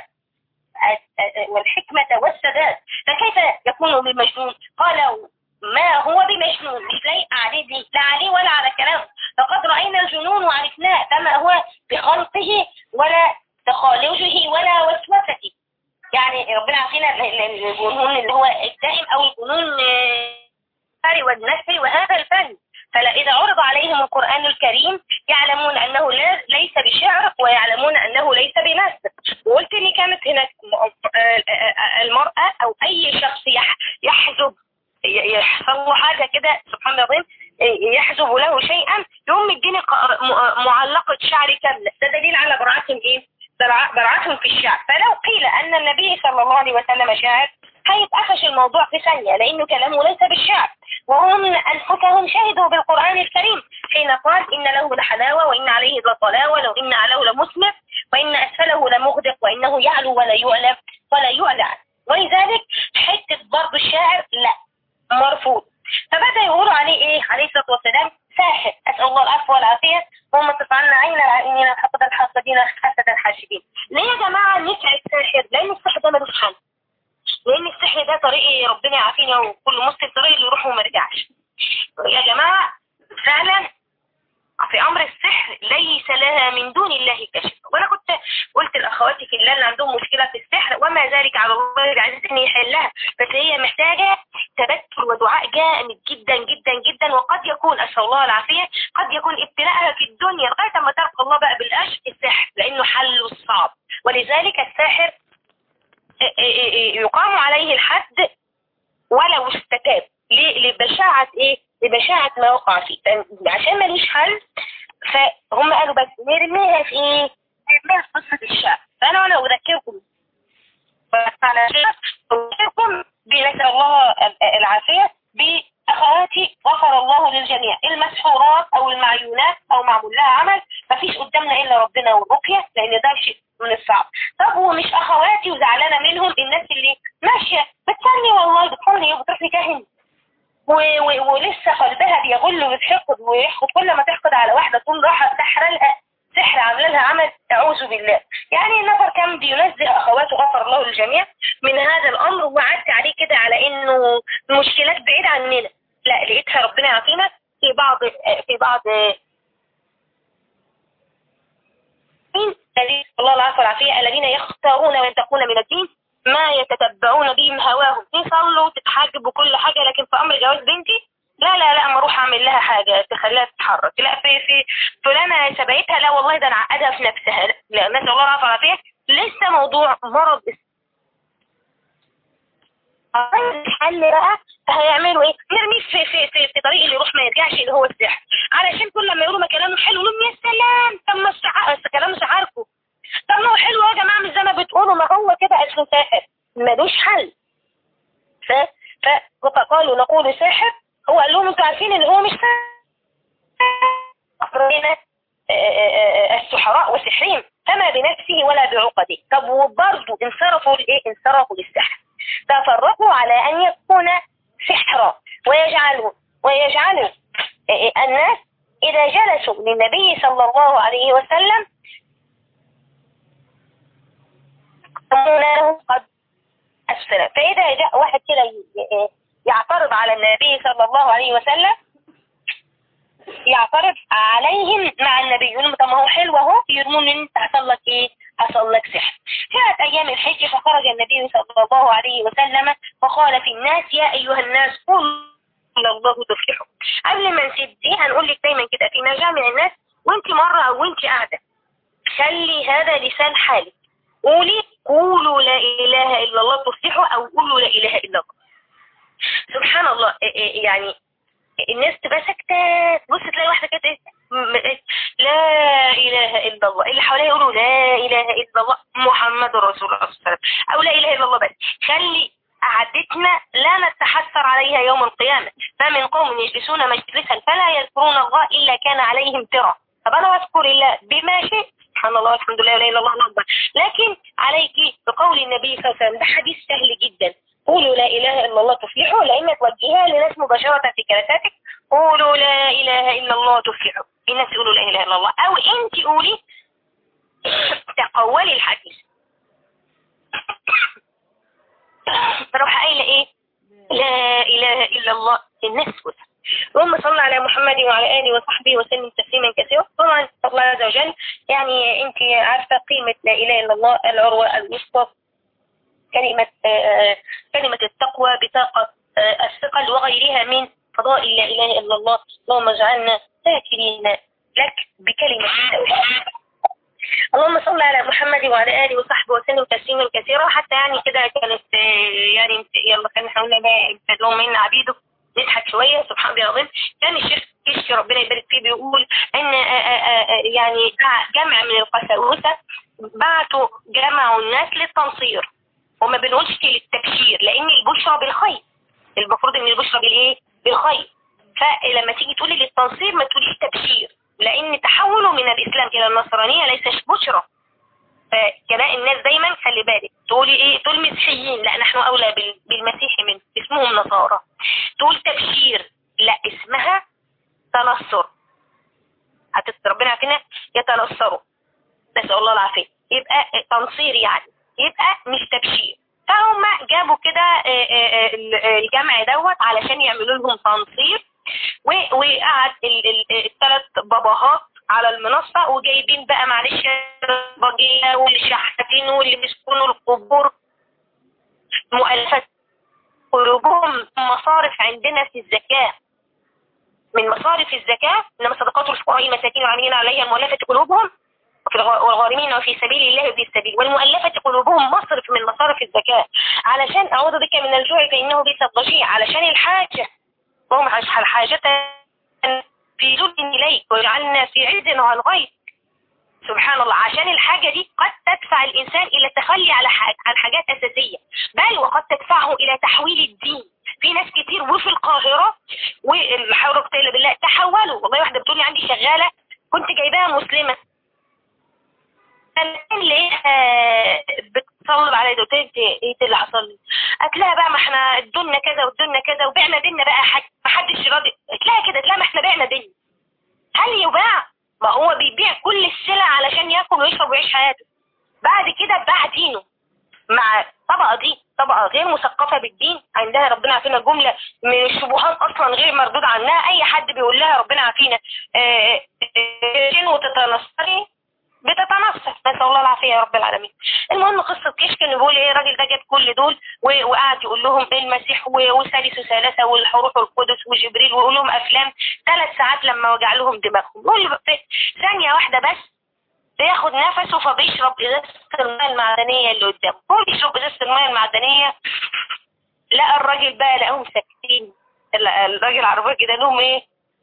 والحكمة والسداد فكيف يكون بمجنون قالوا ما هو بمجنون مش لايق عليه دي لا عليه ولا على كلامه لقد رأينا الجنون وعرفناه كما هو بخلقه ولا تخالجه ولا وسوسته يعني ربنا عارفين الجنون اللي هو الدائم او الجنون الفري والنفي وهذا الفن فإذا عرض عليهم القرآن الكريم يعلمون أنه ليس بشعر ويعلمون أنه ليس بنسب وقلت لي كانت هناك المرأة أو أي شخص يحجب يحصل له حاجة كده سبحان الله يحجب له شيئا يقوم مديني معلقة شعر كاملة ده دليل على براعتهم ايه براعتهم في الشعر فلو قيل أن النبي صلى الله عليه وسلم شاعر هيتقفش الموضوع في ثانية لأنه كلامه ليس بالشعر وهم أنفسهم شهدوا بالقرآن الكريم حين قال إن له لحلاوة وإن عليه لطلاوة لو إن عليه لمسلم وإن أسفله لمغدق وإنه يعلو ولا يعلم ولا يعلى ولذلك حتة برضو الشاعر لا مرفوض فبدأ يقولوا عليه إيه عليه الصلاة والسلام ساحر أسأل الله العفو والعافية وهم تفعلنا عين العائنين الحقد الحاسدين حسد الحاشدين ليه يا جماعة نفع الساحر لأن السحر ده ملوش حل لان السحر ده طريق ربنا يعافينا وكل مسلم طريق اللي يروح وما يرجعش يا جماعة فعلا في امر السحر ليس لها من دون الله كشف وانا كنت قلت لاخواتي في الله اللي عندهم مشكلة في السحر وما ذلك على الله العزيز ان يحلها بس هي محتاجة تبتل ودعاء جامد جدا جدا جدا وقد يكون اسال الله العافية قد يكون ابتلاءها في الدنيا لغاية ما تلقى الله بقى بالاش السحر لانه حل الصعب ولذلك الساحر يقام عليه الحد ولو استتاب لبشاعة ايه لبشاعة ما وقع فيه عشان ملوش حل فهم قالوا بس نرميها في ايه نرميها في قصة الشعب فانا وانا اذكركم على اذكركم بنسأل الله العافية بأخواتي غفر الله للجميع المسحورات او المعيونات او معمول لها عمل مفيش قدامنا الا ربنا والرقية لان ده شيء من الصعب طب ومش اخواتي وزعلانه منهم الناس اللي ماشيه بتسالني والله بتقولي وبتروح لكاهن ولسه قلبها بيغل وبتحقد ويحقد كل ما تحقد على واحده تقوم راحه سحر لها سحر عامله لها عمل اعوذ بالله يعني النفر كان بينزه اخواته غفر الله للجميع من هذا الامر وعدت عليه كده على انه المشكلات بعيده عننا لا لقيتها ربنا يعطينا في بعض في بعض الذين الله العافية والعافية الذين يختارون وينتقون من الدين ما يتتبعون بهم هواهم يصلوا تتحجب وكل حاجة لكن في أمر جواز بنتي لا لا لا ما اروح اعمل لها حاجة تخليها تتحرك لا في في فلانة سبقتها لا والله ده انا عقدها في نفسها لا نسأل الله العافية والعافية لسه موضوع مرض الحل بقى هيعملوا ايه نرميه في في في, في طريق اللي يروح ما يرجعش اللي هو السحر علشان كل لما يقولوا ما كلامه حلو لهم يا سلام طب ما كلامه عارفه طب ما هو حلو يا جماعه مش زي ما بتقولوا ما هو كده اسمه ساحر ملوش حل السحراء وسحرهم فما بنفسه ولا بعقده طب وبرضه انصرفوا لايه انصرفوا للسحر تفرقوا على ان يكون سحرا ويجعلوا ويجعلوا الناس اذا جلسوا للنبي صلى الله عليه وسلم له قد أسفل فإذا جاء واحد كده يعترض على النبي صلى الله عليه وسلم يعترض عليهم مع النبي يقول لهم طب ما هو حلو اهو يرمون ان انت حصل لك ايه حصل لك سحر كانت ايام الحج فخرج النبي صلى الله عليه وسلم وقال في الناس يا ايها الناس قل الله تفلحوا قبل ما نسيب دي هنقول لك دايما كده في مجامع الناس وانت مره او وانت قاعده خلي هذا لسان حالك قولي قولوا لا اله الا الله تفلحوا او قولوا لا اله الا الله سبحان الله يعني الناس تبقى ساكتة بص تلاقي واحدة كده لا إله إلا الله اللي حواليها يقولوا لا إله إلا الله محمد رسول الله صلى الله عليه وسلم أو لا إله إلا الله بس خلي قعدتنا لا نتحسر عليها يوم القيامة فمن قوم يجلسون مجلسا فلا يذكرون الله إلا كان عليهم ترى طب أنا أذكر الله بما شئت سبحان الله والحمد لله ولا إله إلا الله أكبر لكن عليك بقول النبي صلى الله عليه وسلم ده حديث سهل جدا قولوا لا إله إلا الله تفلحوا لا إما توجهها لناس مباشرة في كلماتك قولوا لا إله إلا الله تفلحوا الناس يقولوا لا إله إلا الله أو أنت قولي تقولي الحديث تروح قايلة إيه لا إله إلا الله الناس كلها اللهم صل على محمد وعلى آله وصحبه وسلم تسليما كثيرا طبعا الله عز وجل يعني أنت عارفة قيمة لا إله إلا الله العروة الوسطى كلمة كلمة التقوى بطاقة الثقل وغيرها من فضائل لا إله إلا الله اللهم اجعلنا ذاكرين لك بكلمة التوحيد اللهم صل على محمد وعلى آله وصحبه وسلم تسليما كثيرا حتى يعني كده كانت يعني يلا كان احنا قلنا بقى اللهم إن عبيدك نضحك شوية سبحان الله العظيم كان الشيخ كشكي ربنا يبارك فيه بيقول ان يعني جمع من القساوسة بعتوا جمعوا الناس للتنصير وما بنقولش للتبشير لان البشرى بالخير المفروض ان البشرى بالايه بالخير فلما تيجي تقولي للتنصير ما تقوليش تبشير لان تحوله من الاسلام الى النصرانيه ليس بشرى فكلاء الناس دايما خلي بالك تقولي ايه تقول مسيحيين لا نحن اولى بالمسيح منه اسمهم نصارى تقول تبشير لا اسمها تنصر ربنا عارفين يتنصروا نسال الله العافيه يبقى تنصير يعني يبقى مش تبشير فهم جابوا كده الجمع دوت علشان يعملوا لهم تنصير وقعد الثلاث باباهات على المنصة وجايبين بقى معلش البجية والشحاتين واللي بيسكنوا القبور مؤلفات قلوبهم مصارف عندنا في الزكاة من مصارف الزكاة إنما صدقات الفقراء المساكين والعاملين عليها المؤلفة قلوبهم والغارمين وفي سبيل الله وفي السبيل والمؤلفة قلوبهم مصرف من مصارف الزكاة علشان أعوذ بك من الجوع فإنه بيس الضجيع علشان الحاجة وهم الحاجة في جد إليك وجعلنا في عز عن غير سبحان الله عشان الحاجة دي قد تدفع الإنسان إلى التخلي على حاجة عن حاجات أساسية بل وقد تدفعه إلى تحويل الدين في ناس كتير وفي القاهرة والحول قتيلة بالله تحولوا والله واحدة بتقول لي عندي شغالة كنت جايباها مسلمة اللي بتصلب على قلت ايه اللي حصل لي قالت لها بقى ما احنا ادولنا كذا وادولنا كذا وبعنا ديننا بقى حاجة ما حدش راضي قلت لها كده لا ما احنا بعنا دين هل يباع ما هو بيبيع كل السلع علشان ياكل ويشرب ويعيش حياته بعد كده باع دينه مع الطبقة دي طبقة غير مثقفة بالدين عندها ربنا عافينا جملة من الشبهات أصلا غير مردود عنها أي حد بيقول لها ربنا عافينا وتتنصري بتتنصر نسأل الله العافية يا رب العالمين المهم قصة كشك انه بيقول ايه الراجل ده جاب كل دول وقعد يقول لهم ايه المسيح وثالث ثلاثة والروح القدس وجبريل ويقول لهم افلام ثلاث ساعات لما وجع لهم دماغهم يقول ثانية واحدة بس بياخد نفسه فبيشرب ازازة الماء المعدنية اللي قدامه هو بيشرب ازازة الماء المعدنية لقى الراجل بقى لقاهم ساكتين الراجل عربية كده لهم ايه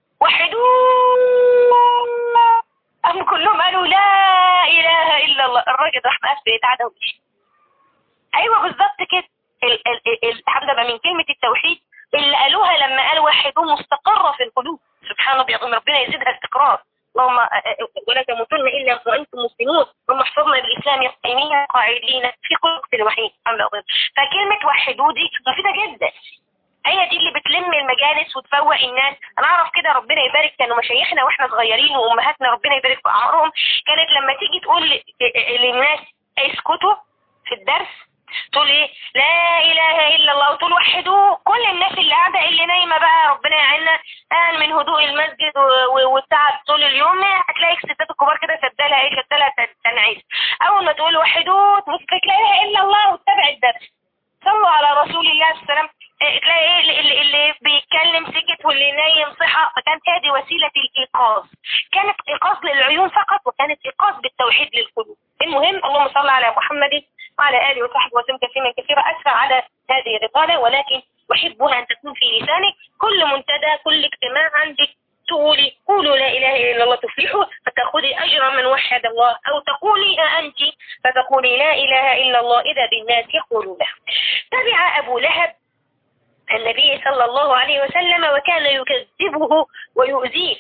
وحدوه هم كلهم قالوا لا اله الا الله الراجل راح مقاس بيتعدى ومشي ايوه بالظبط كده الحمد لله من كلمة التوحيد اللي قالوها لما قالوا وحدوه مستقرة في القلوب سبحان الله بيعظم ربنا يزيدها استقرار اللهم ولا تموتن الا وانتم مسلمون اللهم احفظنا بالاسلام قائمين قاعدين في قلوب الوحيد فكلمه وحدوا دي مفيده جدا هي دي اللي بتلم المجالس وتفوق الناس انا اعرف كده ربنا يبارك كانوا مشايخنا واحنا صغيرين وامهاتنا ربنا يبارك في اعمارهم كانت لما تيجي تقول للناس اسكتوا في الدرس تقول ايه لا اله الا الله وتقول وحدوه كل الناس اللي قاعده اللي نايمه بقى ربنا يعيننا قال من هدوء المسجد والتعب طول اليوم هتلاقي الستات الكبار كده سدالها ايه سدالها تنعيش اول ما تقول وحدوه تمسك لا اله الا الله وتتابع الدرس صلوا على رسول الله صلى الله عليه وسلم تلاقي ايه اللي, اللي بيتكلم سكت واللي نايم صحى فكانت هذه وسيله الايقاظ كانت ايقاظ للعيون فقط وكانت ايقاظ بالتوحيد للقلوب المهم اللهم صل على محمد وعلى اله وصحبه وسلم كثيرا كثيرا اسفى على هذه الرساله ولكن احبها ان تكون في لسانك كل منتدى كل اجتماع عندك تقولي قولوا لا اله الا الله تفلحوا فتاخذي اجر من وحد الله او تقوليها انت فتقولي لا اله الا الله اذا بالناس يقولونها تبع ابو لهب النبي صلى الله عليه وسلم وكان يكذبه ويؤذيه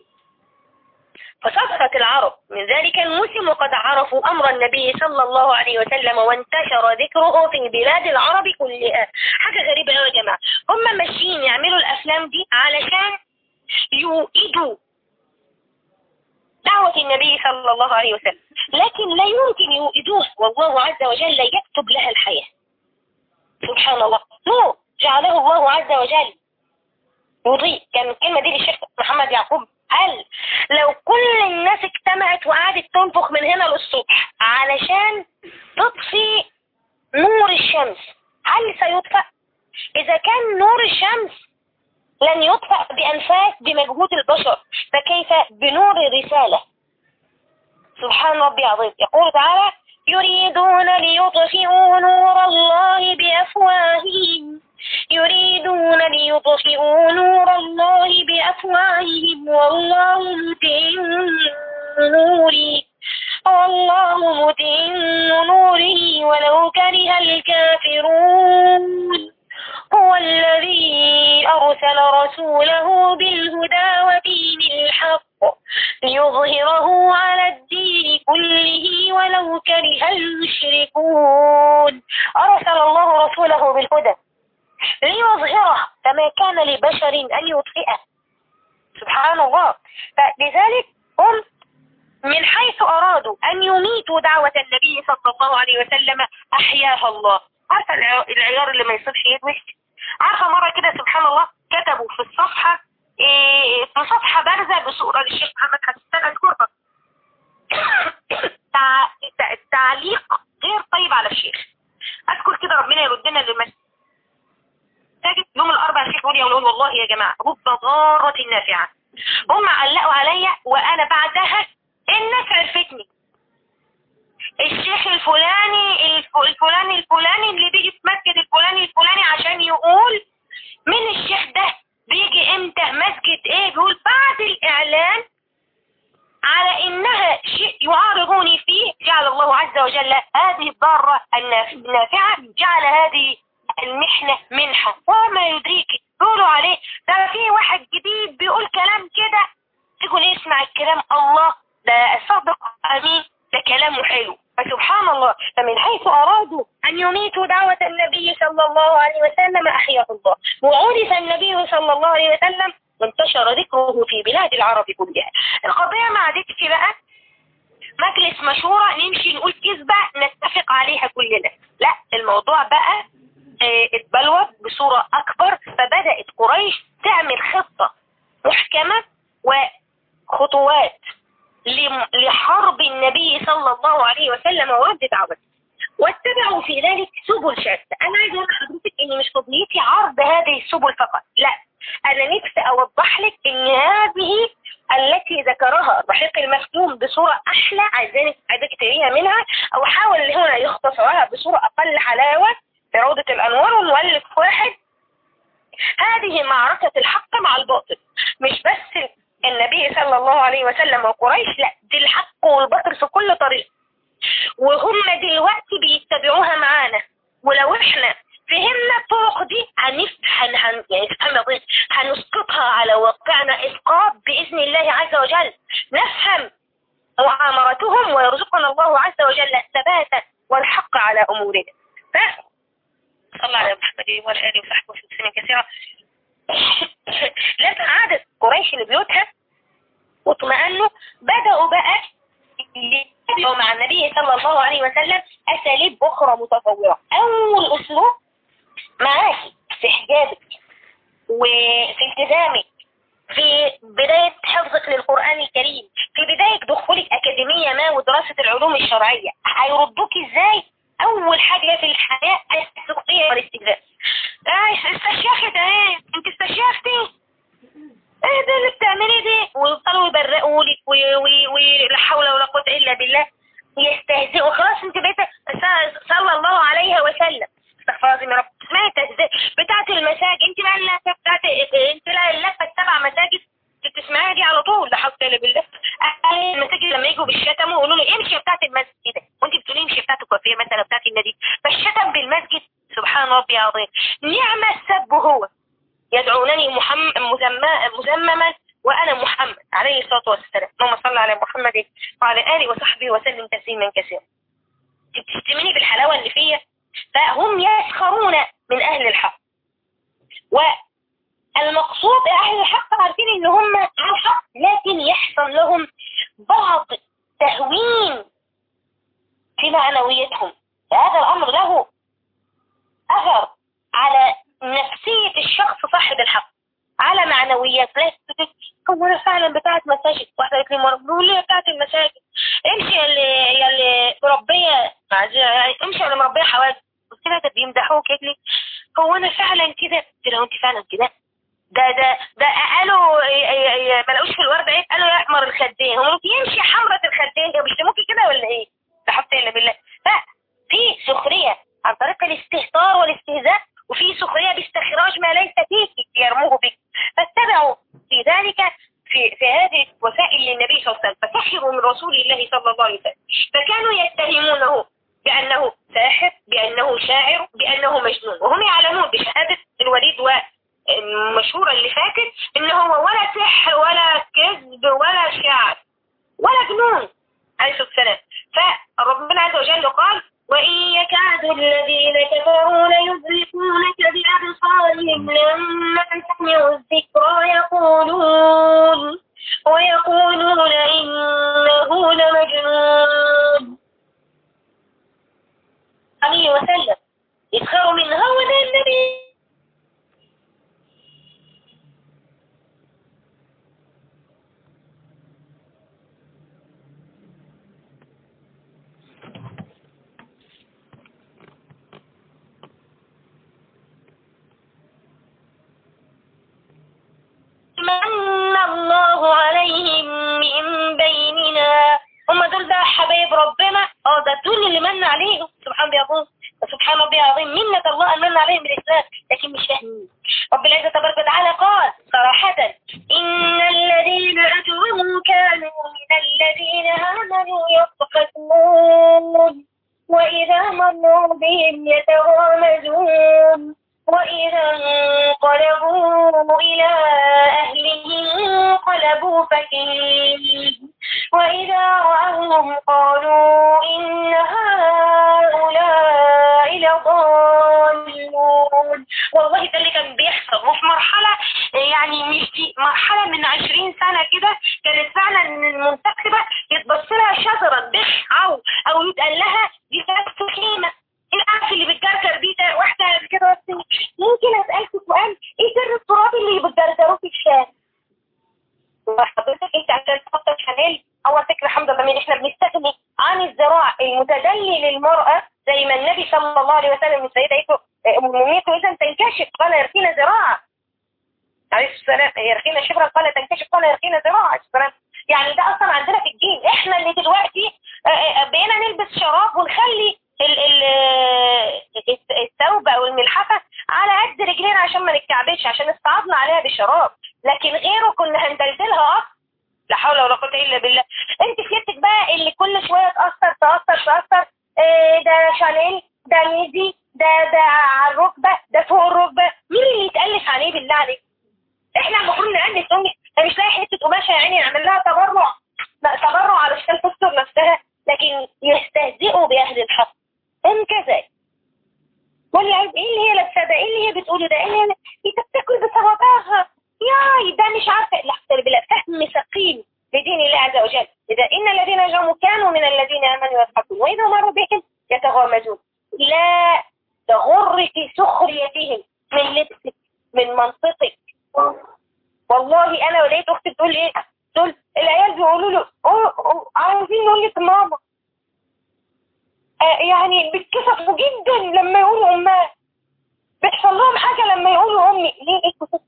فصدقت العرب من ذلك الموسم وقد عرفوا أمر النبي صلى الله عليه وسلم وانتشر ذكره في بلاد العرب كلها حاجة غريبة يا جماعة هم ماشيين يعملوا الأفلام دي علشان يؤيدوا دعوة النبي صلى الله عليه وسلم لكن لا يمكن يؤيدوها والله عز وجل يكتب لها الحياة سبحان الله نور جعله الله عز وجل يضيء كان الكلمة دي للشيخ محمد يعقوب قال لو كل الناس اجتمعت وقعدت تنفخ من هنا للصبح علشان تطفي نور الشمس هل سيطفأ؟ إذا كان نور الشمس لن يطفأ بأنفاس بمجهود البشر فكيف بنور الرسالة سبحان ربي عظيم يقول تعالى يريدون ليطفئوا نور الله بأفواههم يريدون ليطفئوا نور الله بأفواههم والله متم نوري والله متم نوره ولو كره الكافرون هو الذي أرسل رسوله بالهدى ودين الحق ليظهره على الدين كله ولو كره المشركون أرسل الله رسوله بالهدى ليظهره فما كان لبشر أن يطفئه سبحان الله فلذلك هم من حيث أرادوا أن يميتوا دعوة النبي صلى الله عليه وسلم أحياها الله عارفة العيار اللي ما يصيبش يدوش عارفة مرة كده سبحان الله كتبوا في الصفحة إيه في صفحة بارزة بصورة للشيخ محمد حسان اذكرها التعليق غير طيب على الشيخ اذكر كده ربنا يردنا للمسجد تجد يوم الاربعاء الشيخ يقول يقول والله يا جماعة رب ضارة نافعة هم علقوا عليا وانا بعدها الناس عرفتني الشيخ الفلاني الفلاني الفلاني اللي بيجي في مسجد الفلاني الفلاني عشان يقول من الشيخ ده بيجي امتى مسجد ايه بيقول بعد الاعلان على انها شيء يعارضوني فيه جعل الله عز وجل هذه الضارة النافعة جعل هذه المحنة منحة وما يدريك يقولوا عليه ده في واحد جديد بيقول كلام كده تقول يسمع الكلام الله ده صادق امين ده كلامه حلو فسبحان الله فمن حيث أرادوا أن يميتوا دعوة النبي صلى الله عليه وسلم أحياه الله وعرف النبي صلى الله عليه وسلم وانتشر ذكره في بلاد العرب كلها القضية ما عادتش بقى مجلس مشورة نمشي نقول كذبة نتفق عليها كلنا لا الموضوع بقى اه اتبلور بصورة أكبر فبدأت قريش تعمل خطة محكمة وخطوات لحرب النبي صلى الله عليه وسلم ورد دعوته واتبعوا في ذلك سبل شتى انا عايز اقول لحضرتك ان مش قضيتي عرض هذه السبل فقط لا انا نفسي اوضح لك ان هذه التي ذكرها الرحيق المختوم بصورة احلى عايزانك عايزك تقريها منها او حاول ان هنا يختصرها بصورة اقل حلاوة في روضة الانوار ونولف واحد هذه معركة الحق مع الباطل مش بس النبي صلى الله عليه وسلم وقريش لا دي الحق والباطل في كل طريق وهم دلوقتي بيتبعوها معانا ولو احنا فهمنا الطرق دي هنفهم هن يعني هنسقطها على واقعنا اسقاط باذن الله عز وجل نفهم معامرتهم ويرزقنا الله عز وجل الثبات والحق على أمورنا ف صلى على محمد وعلى آله وصحبه وسلم كثيرا لما عادت قريش لبيوتها واطمأنوا بدأوا بقى يتبعوا مع النبي صلى الله عليه وسلم أساليب أخرى متطورة أول أسلوب معاكي في حجابك وفي التزامك في بداية حفظك للقرآن الكريم في بداية دخولك أكاديمية ما ودراسة العلوم الشرعية هيردوك إزاي أول حاجة في الحياة السقية والاستجابة استشيخت ايه انت استشيختي ايه ده اللي بتعملي دي ويفضلوا يبرقوا لك ولا حول ولا قوة إلا بالله يستهزئوا خلاص انت بقيت صلى الله عليه وسلم استغفر الله رب اسمها تهزئ بتاعت المساجد انت بقى اللفه بتاعت انت لا اللفه السبع مساجد تسمعها دي على طول لا حول ولا بالله اهل المساجد لما يجوا بالشتم ويقولوا له امشي بتاعت المسجد وانت بتقولي امشي بتاعت الكوافيه مثلا بتاعت النادي فالشتم بالمسجد سبحان ربي العظيم نعم السب هو يدعونني محمد مزمما وانا محمد عليه الصلاه والسلام اللهم صل على محمد وعلى اله وصحبه وسلم تسليما كثيرا تشتمني بالحلاوه اللي فيا فهم يسخرون من أهل الحق والمقصود أهل الحق عارفين إن هم على الحق لكن يحصل لهم بعض تهوين في معنويتهم فهذا الأمر له أثر على نفسية الشخص صاحب الحق على معنويات لا هو انا فعلا بتاعت مساجد واحده قالت لي مره بقول لي بتاعت المساجد امشي يا اللي يا اللي مربيه يعني امشي يا اللي مربيه حواجز قلت لها ده بيمدحوك لي هو انا فعلا كده قلت لها انت فعلا كده ده ده ده قالوا ما لقوش في الورده ايه قالوا يحمر الخدين هم يمشي حمرة الخدين هي مش ممكن كده ولا ايه لا حول الا بالله ففي سخريه عن طريق الاستهتار والاستهزاء وفي سخريه باستخراج ما ليس فيك يرموه بك فاتبعوا في ذلك في في هذه وسائل للنبي صلى الله عليه وسلم فسخروا من رسول الله صلى الله عليه وسلم فكانوا يتهمونه بأنه ساحر بأنه شاعر بأنه مجنون وهم يعلمون بشهادة الوليد والمشهورة اللي فاتت إن هو ولا سحر ولا كذب ولا شعر ولا جنون عليه الصلاة والسلام فربنا عز وجل قال وإن يكاد الذين كفروا ليزلقونك بأبصارهم لما سمعوا الذكرى يقولون ويقولون إنه لمجنون عليه وسلم يسخروا من هؤلاء النبي من الله عليهم من بيننا هم دول بقى حبايب ربنا اه ده دول اللي من عليهم سبحان الله يقول سبحان ربي العظيم منة الله أن من عليهم بالإسلام لكن مش فاهمين رب العزة تبارك وتعالى قال صراحة إن الذين أجرموا كانوا من الذين آمنوا يضحكون وإذا مروا بهم يتغامزون وإذا انقلبوا إلى أهلهم انقلبوا فكين وإذا رأوهم قالوا إن هؤلاء لضالون والله ده اللي كان بيحصل وفي مرحلة يعني مش دي مرحلة من عشرين سنة كده كانت فعلا المنتخبة يتبص لها شجرة بخ أو أو يتقال لها دي بس خيمة القرف اللي بتجرجر دي ده واحدة كده بس ممكن أسألك سؤال إيه سر التراب اللي بتجرجروه في الشارع؟ حضرتك انت عشان تحط شانيل اول فكره حمد الله احنا بنستغني عن الذراع المتدلي للمراه زي ما النبي صلى الله عليه وسلم السيده ايته ام المؤمنين اذا تنكشف قال يرقينا ذراع عليه السلام يرقينا شبرا قال تنكشف قال يرقينا ذراع عليه السلام يعني ده اصلا عندنا في الدين احنا اللي دلوقتي بقينا نلبس شراب ونخلي ال ال الثوب او الملحفه على قد رجلينا عشان ما نتكعبلش عشان استعضنا عليها بالشراب لكن غيره كنا هندلدلها اصلا لا حول ولا قوه الا بالله انت سيادتك بقى اللي كل شويه تاثر تاثر تاثر إيه ده شانيل ده ميزي ده ده على الركبه ده فوق الركبه مين اللي يتالف عليه بالله عليك احنا المفروض نألف امي ده مش لاقي حته قماشه يا عيني نعمل لها تبرع أنهم كانوا من الذين آمنوا يضحكون وإذا مروا بهم يتغامزون لا تغرك سخريتهم من لبسك من منطقك والله أنا ولقيت أختي بتقول إيه تقول العيال بيقولوا له عاوزين نقول لك ماما آه يعني بيتكسفوا جدا لما يقولوا أمها بيحصل لهم حاجة لما يقولوا أمي ليه إيه كسفت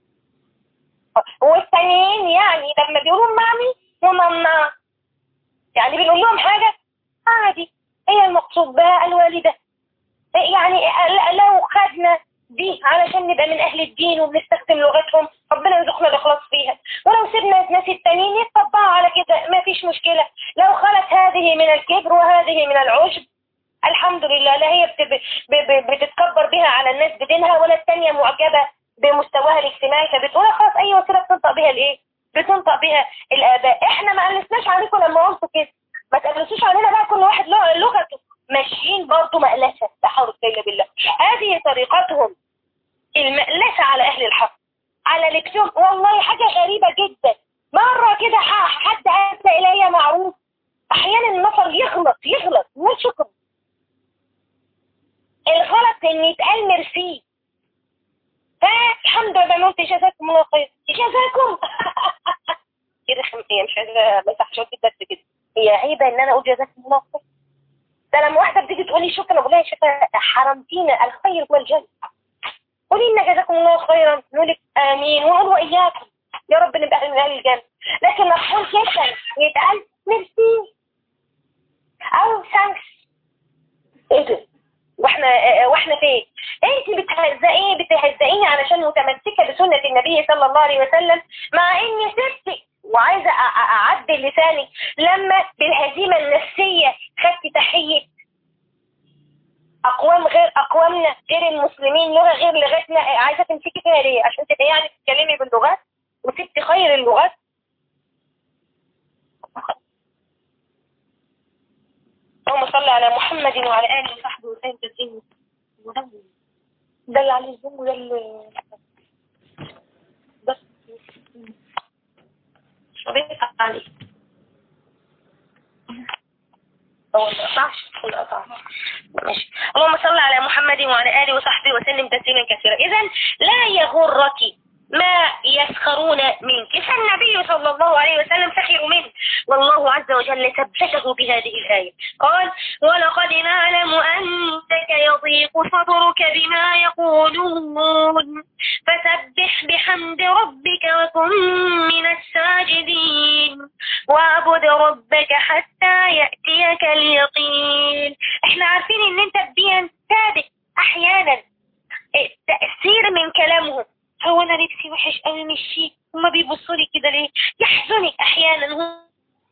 والتانيين يعني لما بيقولوا مامي وماما يعني بنقول لهم حاجة عادي هي المقصود بها الوالدة يعني لو خدنا دي علشان نبقى من أهل الدين وبنستخدم لغتهم ربنا يرزقنا الإخلاص فيها ولو سيبنا الناس التانيين يتطبعوا على كده ما فيش مشكلة لو خلت هذه من الكبر وهذه من العجب الحمد لله لا هي بتتكبر بها على الناس بدينها ولا التانية معجبة بمستواها الاجتماعي فبتقول خلاص أي وسيلة بتنطق بها الإيه؟ بتنطق بها الآباء إحنا ما قلسناش عليكم لما قلتوا كده ما تقلسوش علينا بقى كل واحد لغته ماشيين برضه مقلسة لا حول ولا بالله هذه طريقتهم المقلسة على أهل الحق على لبسهم والله حاجة غريبة جدا مرة كده حد أتى إلي معروف أحيانا النفر يغلط يغلط مش شكر الغلط إن يتقال ميرسي فالحمد لله قلت جزاكم الله خير جزاكم كده هي مش عايزة ما يصحش الدرس كده هي عيبة إن أنا أقول جزاكم الله خير ده لما واحدة بتيجي تقول لي شكرا بقول لها شكرا حرمتينا الخير والجنة قولي لنا جزاكم الله خيرا نقول لك آمين ونقول وإياكم يا رب نبقى من أهل الجنة لكن مفهوم جدا يتقال ميرسي أو ثانكس إيه ده واحنا واحنا فين انت بتهزئي بتهزئيني علشان متمسكه بسنه النبي صلى الله عليه وسلم مع اني سبتك وعايزه اعدل لساني لما بالهزيمه النفسيه خدت تحيه اقوام غير اقوامنا غير المسلمين لغه غير لغتنا عايزه تمسكي فيها ليه عشان تبقى يعني تتكلمي باللغات وسبت خير اللغات اللهم صل على محمد وعلى اله وصحبه وسلم تسليما ده اللي عليه الزوم وده اللي بس بيقطع عليه ماشي اللهم صل على محمد وعلى اله وصحبه وسلم تسليما كثيرا اذا لا يغرك ما يسخرون منك فالنبي صلى الله عليه وسلم سخروا منه والله عز وجل ثبته بهذه الآية قال ولقد نعلم أنك يضيق صدرك بما يقولون فسبح بحمد ربك وكن من الساجدين واعبد ربك حتى يأتيك اليقين احنا عارفين ان انت بيان ثابت احيانا تأثير من كلامهم هو انا لبسي وحش قوي مش شيك هما بيبصوا لي كده ليه يحزنك احيانا هو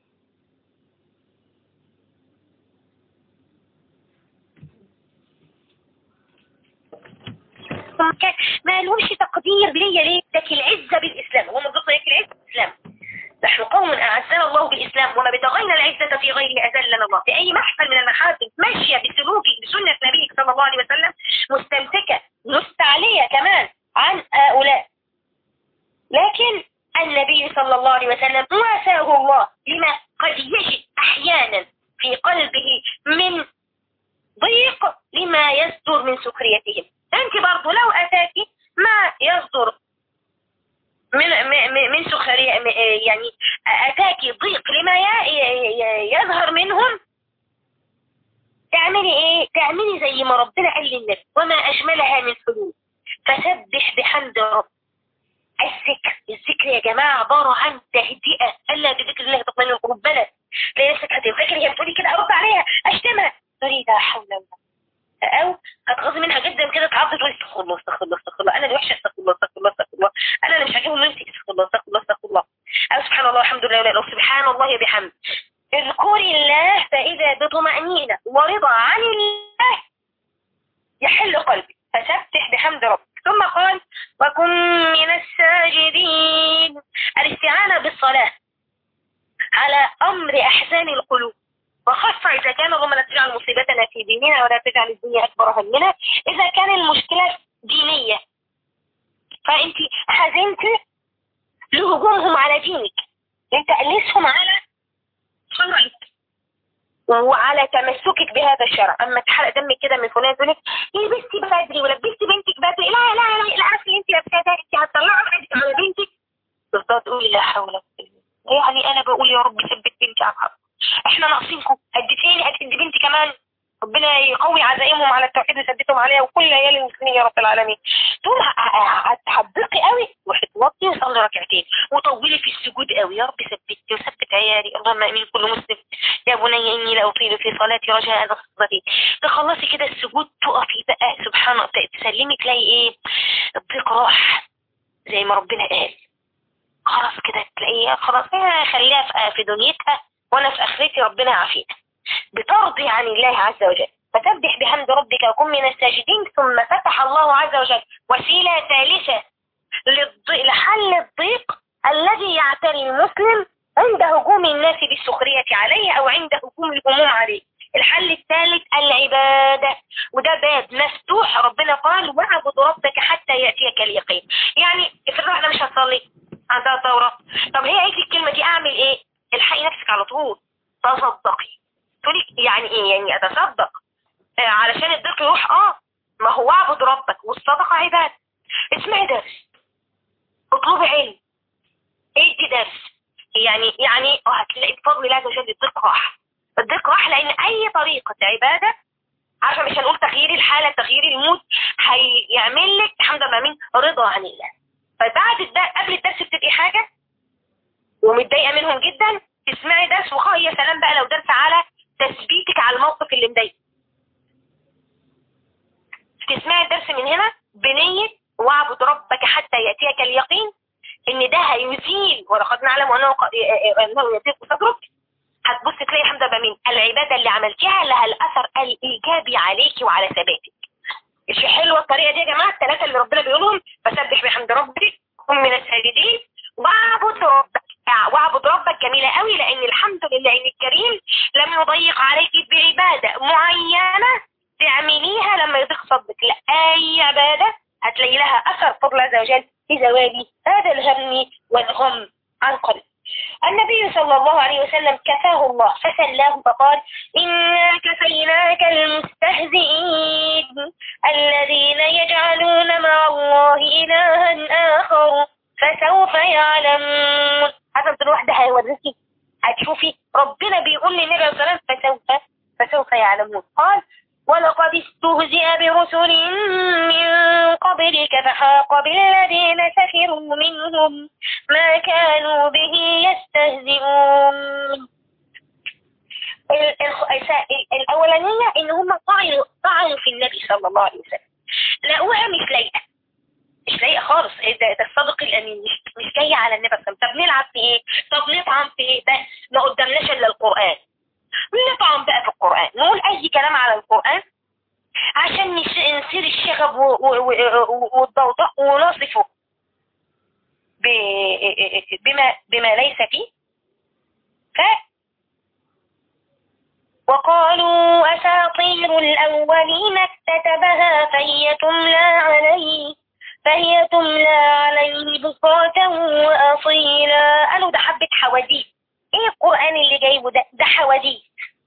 ما لهمش تقدير ليا ليه لك العزة بالإسلام هو مضبط لك العزة بالإسلام نحن قوم أعزنا الله بالإسلام وما بتغينا العزة في غير أذلنا الله في أي محفل من المحافل ماشية بسلوكك بسنة نبيك صلى الله عليه وسلم مستمسكة مستعلية كمان عن هؤلاء لكن النبي صلى الله عليه وسلم واساه الله لما قد يجد أحيانا في قلبه من ضيق لما يصدر من سكريتهم أنت برضو لو أتاك ما يصدر من من سخرية يعني أتاك ضيق لما يظهر منهم تعملي ايه تعملي زي ما ربنا قال للنبي وما أجملها من حلول فسبح بحمد رب الذكر الذكر يا جماعة عبارة عن تهدئة ألا بذكر الله تطمئن القلوب بلد لا نفسك هتنفكر هي بتقولي كده أرد عليها أشتمها تقولي لا حول ولا او هتغاظي منها جدا كده تعض تقولي استغفر الله استغفر الله استغفر الله انا اللي وحشه استغفر الله استغفر الله استغفر الله انا اللي مش عاجبهم نفسي استغفر الله استغفر الله استغفر الله او سبحان الله الحمد لله ولا سبحان الله بحمد اذكري الله فاذا بطمأنينة ورضا عن الله يحل قلبي فسبح بحمد ربك ثم قال وكن من الساجدين الاستعانة بالصلاة على أمر أحزان القلوب وخاصة إذا كان اللهم لا تجعل مصيبتنا في ديننا ولا تجعل الدنيا أكبر همنا إذا كان المشكلة دينية فأنت حزنت لهجومهم على دينك أنت قلسهم على شرعك وعلى تمسكك بهذا الشرع اما تحرق دمك كده من فلان تقول لك لبستي بدري ولبستي بنتك بدري لا لا لا العرس اللي انت لابساه ده انت هتطلعي عندك على بنتك تفضل تقولي لا حول ولا قوه يعني انا بقول يا رب ثبت بنتي على الحق احنا ناقصينكم هديتيني هتدي بنتي كمان ربنا يقوي عزائمهم على التوحيد ويثبتهم عليها وكل عيال المسلمين يا رب العالمين دول هتحبقي قوي وهتوطي وصلي ركعتين وطولي في السجود قوي يا رب ثبتي وثبت عيالي اللهم امين كل مسلم يا بني اني لاطيل في صلاتي رجاء نصرتي تخلصي كده السجود تقفي بقى سبحان الله تسلمي تلاقي ايه الضيق راح زي ما ربنا قال خلاص كده تلاقيها خلاص خليها في دنيتها وانا في اخرتي ربنا يعافينا بترضي عن الله عز وجل فسبح بحمد ربك وكن من الساجدين ثم فتح الله عز وجل وسيلة ثالثة لحل الضيق الذي يعتري المسلم عند هجوم الناس بالسخرية عليه أو عند هجوم الهموم عليه الحل الثالث العبادة وده باب مفتوح ربنا قال واعبد ربك حتى يأتيك اليقين يعني افرض احنا مش هتصلي عندها ثورة طب هي قالت الكلمة دي اعمل ايه الحقي نفسك على طول تصدقي تقولي يعني ايه يعني اتصدق آه علشان الضيق يروح اه ما هو اعبد ربك والصدقة عبادة اسمعي درس اطلبي علم ادي درس يعني يعني اه هتلاقي بفضل الله عز وجل الضيق راح الضيق راح لان اي طريقة عبادة عارفة مش هنقول تغيير الحالة تغيير المود هيعمل لك الحمد لله مين رضا عن الله فبعد الدرس قبل الدرس بتبقي حاجة ومتضايقة منهم جدا تسمعي درس وخا يا سلام بقى لو درس على تثبيتك على الموقف اللي مضايق تسمعي الدرس من هنا بنية واعبد ربك حتى يأتيك اليقين ان ده هيزيل ولقد نعلم انه انه يضيق صدرك هتبص تلاقي حمد بمين العبادة اللي عملتيها لها الاثر الايجابي عليك وعلى ثباتك مش حلوة الطريقة دي يا جماعة الثلاثة اللي ربنا بيقولهم فسبح بحمد ربك كن من الساجدين واعبد ربك واعبد ربك جميلة قوي لان الحمد لله ان الكريم لم يضيق عليك بعبادة معينة تعمليها لما يضيق صدرك لا اي عبادة هتلاقي لها اثر فضل عز وجل في زوال هذا الهم والغم عن قلب النبي صلى الله عليه وسلم كفاه الله فسلاه فقال إنا كفيناك المستهزئين الذين يجعلون مع الله إلها آخر فسوف يعلمون هذا الواحد ده هيوريكي هتشوفي ربنا بيقول للنبي صلى الله عليه وسلم فسوف فسوف يعلمون قال ولقد استهزئ برسل من قبلك فحاق بالذين سخروا منهم ما كانوا به يستهزئون الأولانية إن هم طعنوا طعنوا في النبي صلى الله عليه وسلم لقوها مش لايقة مش لايقة خالص ده, ده الصادق الأمين مش مش جاية على النبي صلى الله عليه وسلم طب نلعب في إيه؟ طب نطعن في إيه؟ بس ما قدامناش إلا القرآن نطعن بقى في القرآن نقول أي كلام على القرآن عشان نصير الشغب والضوضاء ونصفه بما, بما ليس فيه ف وقالوا أساطير الأولين اكتتبها فهي تملى عليه فهي تملى عليه بكرة وأصيلا قالوا ده حبة حواديت ايه القرآن اللي جايبه ده ده حواديت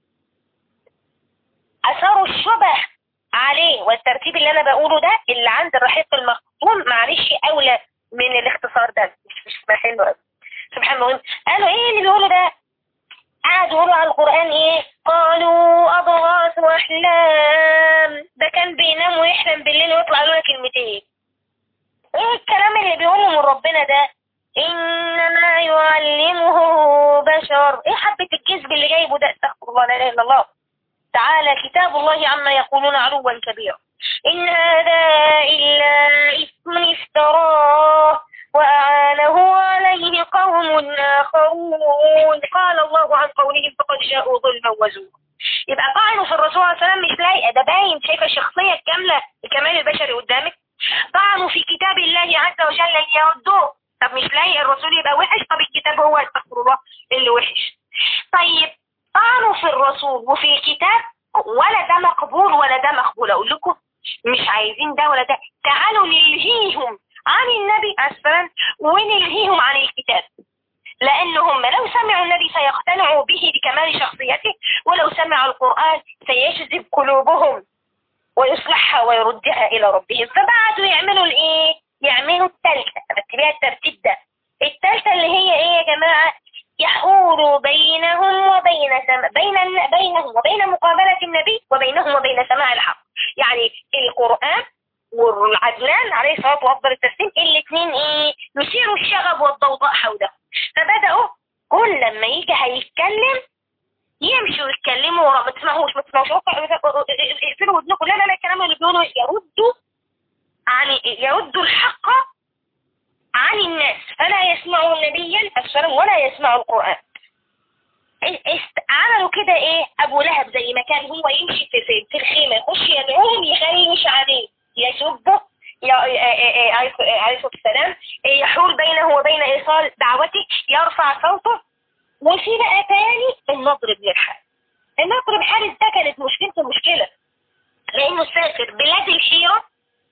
أثاروا الشبه عليه والترتيب اللي أنا بقوله ده اللي عند الرحيق المختوم معلش أولى من الاختصار ده مش مش حلو قوي سبحان الله قالوا ايه اللي بيقولوا ده قعدوا يقولوا على القرآن ايه قالوا أضغاث وأحلام ده كان بينام ويحلم بالليل ويطلع له كلمتين ايه الكلام اللي بيقوله من ربنا ده إنما يعلمه بشر ايه حبة الكذب اللي جايبه ده استغفر الله لا اله الا الله تعالى كتاب الله عما يقولون علوا كبيرا إن هذا إلا اسم افتراه وأعانه عليه قوم آخرون قال الله عن قولهم فقد جاءوا ظلما وزورا يبقى طعنوا في الرسول صلى الله عليه وسلم مش لايقه ده باين شايفه الشخصيه الكامله الكمال البشري قدامك طعنوا في كتاب الله عز وجل ليردوه طب مش لايق الرسول يبقى وحش طب الكتاب هو استغفر الله اللي وحش طيب طعنوا في الرسول وفي الكتاب ولا ده مقبول ولا ده مقبول اقول لكم مش عايزين ده ولا ده تعالوا نلهيهم عن النبي عليه السلام ونلهيهم عن الكتاب لأنهم لو سمعوا النبي سيقتنعوا به بكمال شخصيته ولو سمعوا القرآن سيجذب قلوبهم ويصلحها ويردها إلى ربهم فبعدوا يعملوا الإيه؟ يعملوا التالتة رتبيها الترتيب ده التالتة اللي هي إيه يا جماعة؟ يحول بينهم وبين سم... بين بينهم وبين مقابلة النبي وبينهم وبين سماع الحق يعني القرآن والعدنان عليه الصلاة وأفضل التسليم الاثنين ايه يثيروا الشغب والضوضاء حوله فبدأوا كل لما يجي هيتكلم يمشوا يتكلموا ورا ما تسمعوش ما تسمعوش اقفلوا ودنكم لا لا لا الكلام اللي بيقولوا يردوا عن يردوا الحق عن الناس فلا يسمعوا نبيا أبصرا ولا يسمعوا القرآن عملوا كده ايه ابو لهب زي ما كان هو يمشي في في الخيمه يخش يدعوهم يخيش عليه يسبه عليه الصلاه والسلام يحول بينه وبين ايصال دعوته يرفع صوته وفي بقى تاني النضر بن الحارث النضر بن الحارث ده كانت مشكلته مشكله لانه سافر بلاد الحيره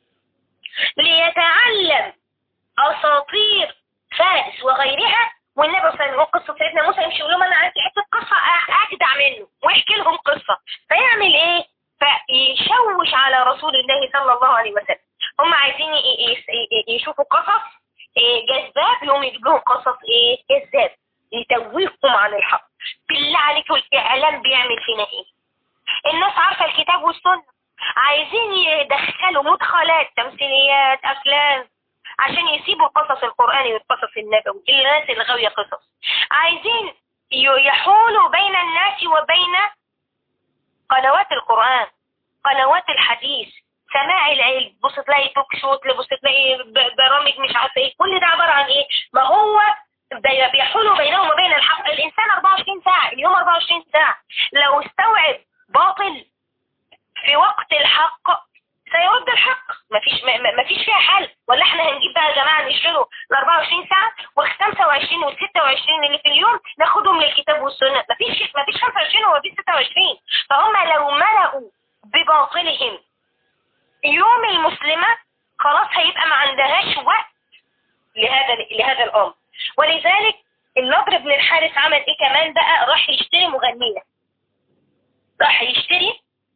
ليتعلم اساطير فارس وغيرها والنبي صلى الله عليه وسلم قصه سيدنا موسى يمشي يقول لهم انا عندي حته قصه اجدع منه ويحكي لهم قصه فيعمل ايه؟ فيشوش على رسول الله صلى الله عليه وسلم هم عايزين يشوفوا قصص جذاب يوم يجيب لهم قصص ايه جذاب يتوههم عن الحق بالله عليكم الاعلام بيعمل فينا ايه الناس عارفه الكتاب والسنه عايزين يدخلوا مدخلات تمثيليات افلام عشان يسيبوا قصص القرآن والقصص النبوي الناس اللي غاوية قصص عايزين يحولوا بين الناس وبين قنوات القرآن قنوات الحديث سماع العلم بص تلاقي توك شوت بص تلاقي برامج مش عارفه ايه كل ده عباره عن ايه ما هو بيحولوا بينهم وبين الحق الانسان 24 ساعه اليوم 24 ساعه لو استوعب باطل في وقت الحق سيرد الحق مفيش مفيش فيها حل ولا احنا هنجيب بقى يا جماعه نشتغلوا ال 24 ساعه وال 25 وال 26 اللي في اليوم ناخدهم للكتاب والسنه مفيش مفيش 25 ولا مفيش 26 فهم لو ملأوا بباطلهم يوم المسلمه خلاص هيبقى ما عندهاش وقت لهذا لهذا الامر ولذلك النضر بن الحارث عمل ايه كمان بقى راح يشتري مغنيه راح يشتري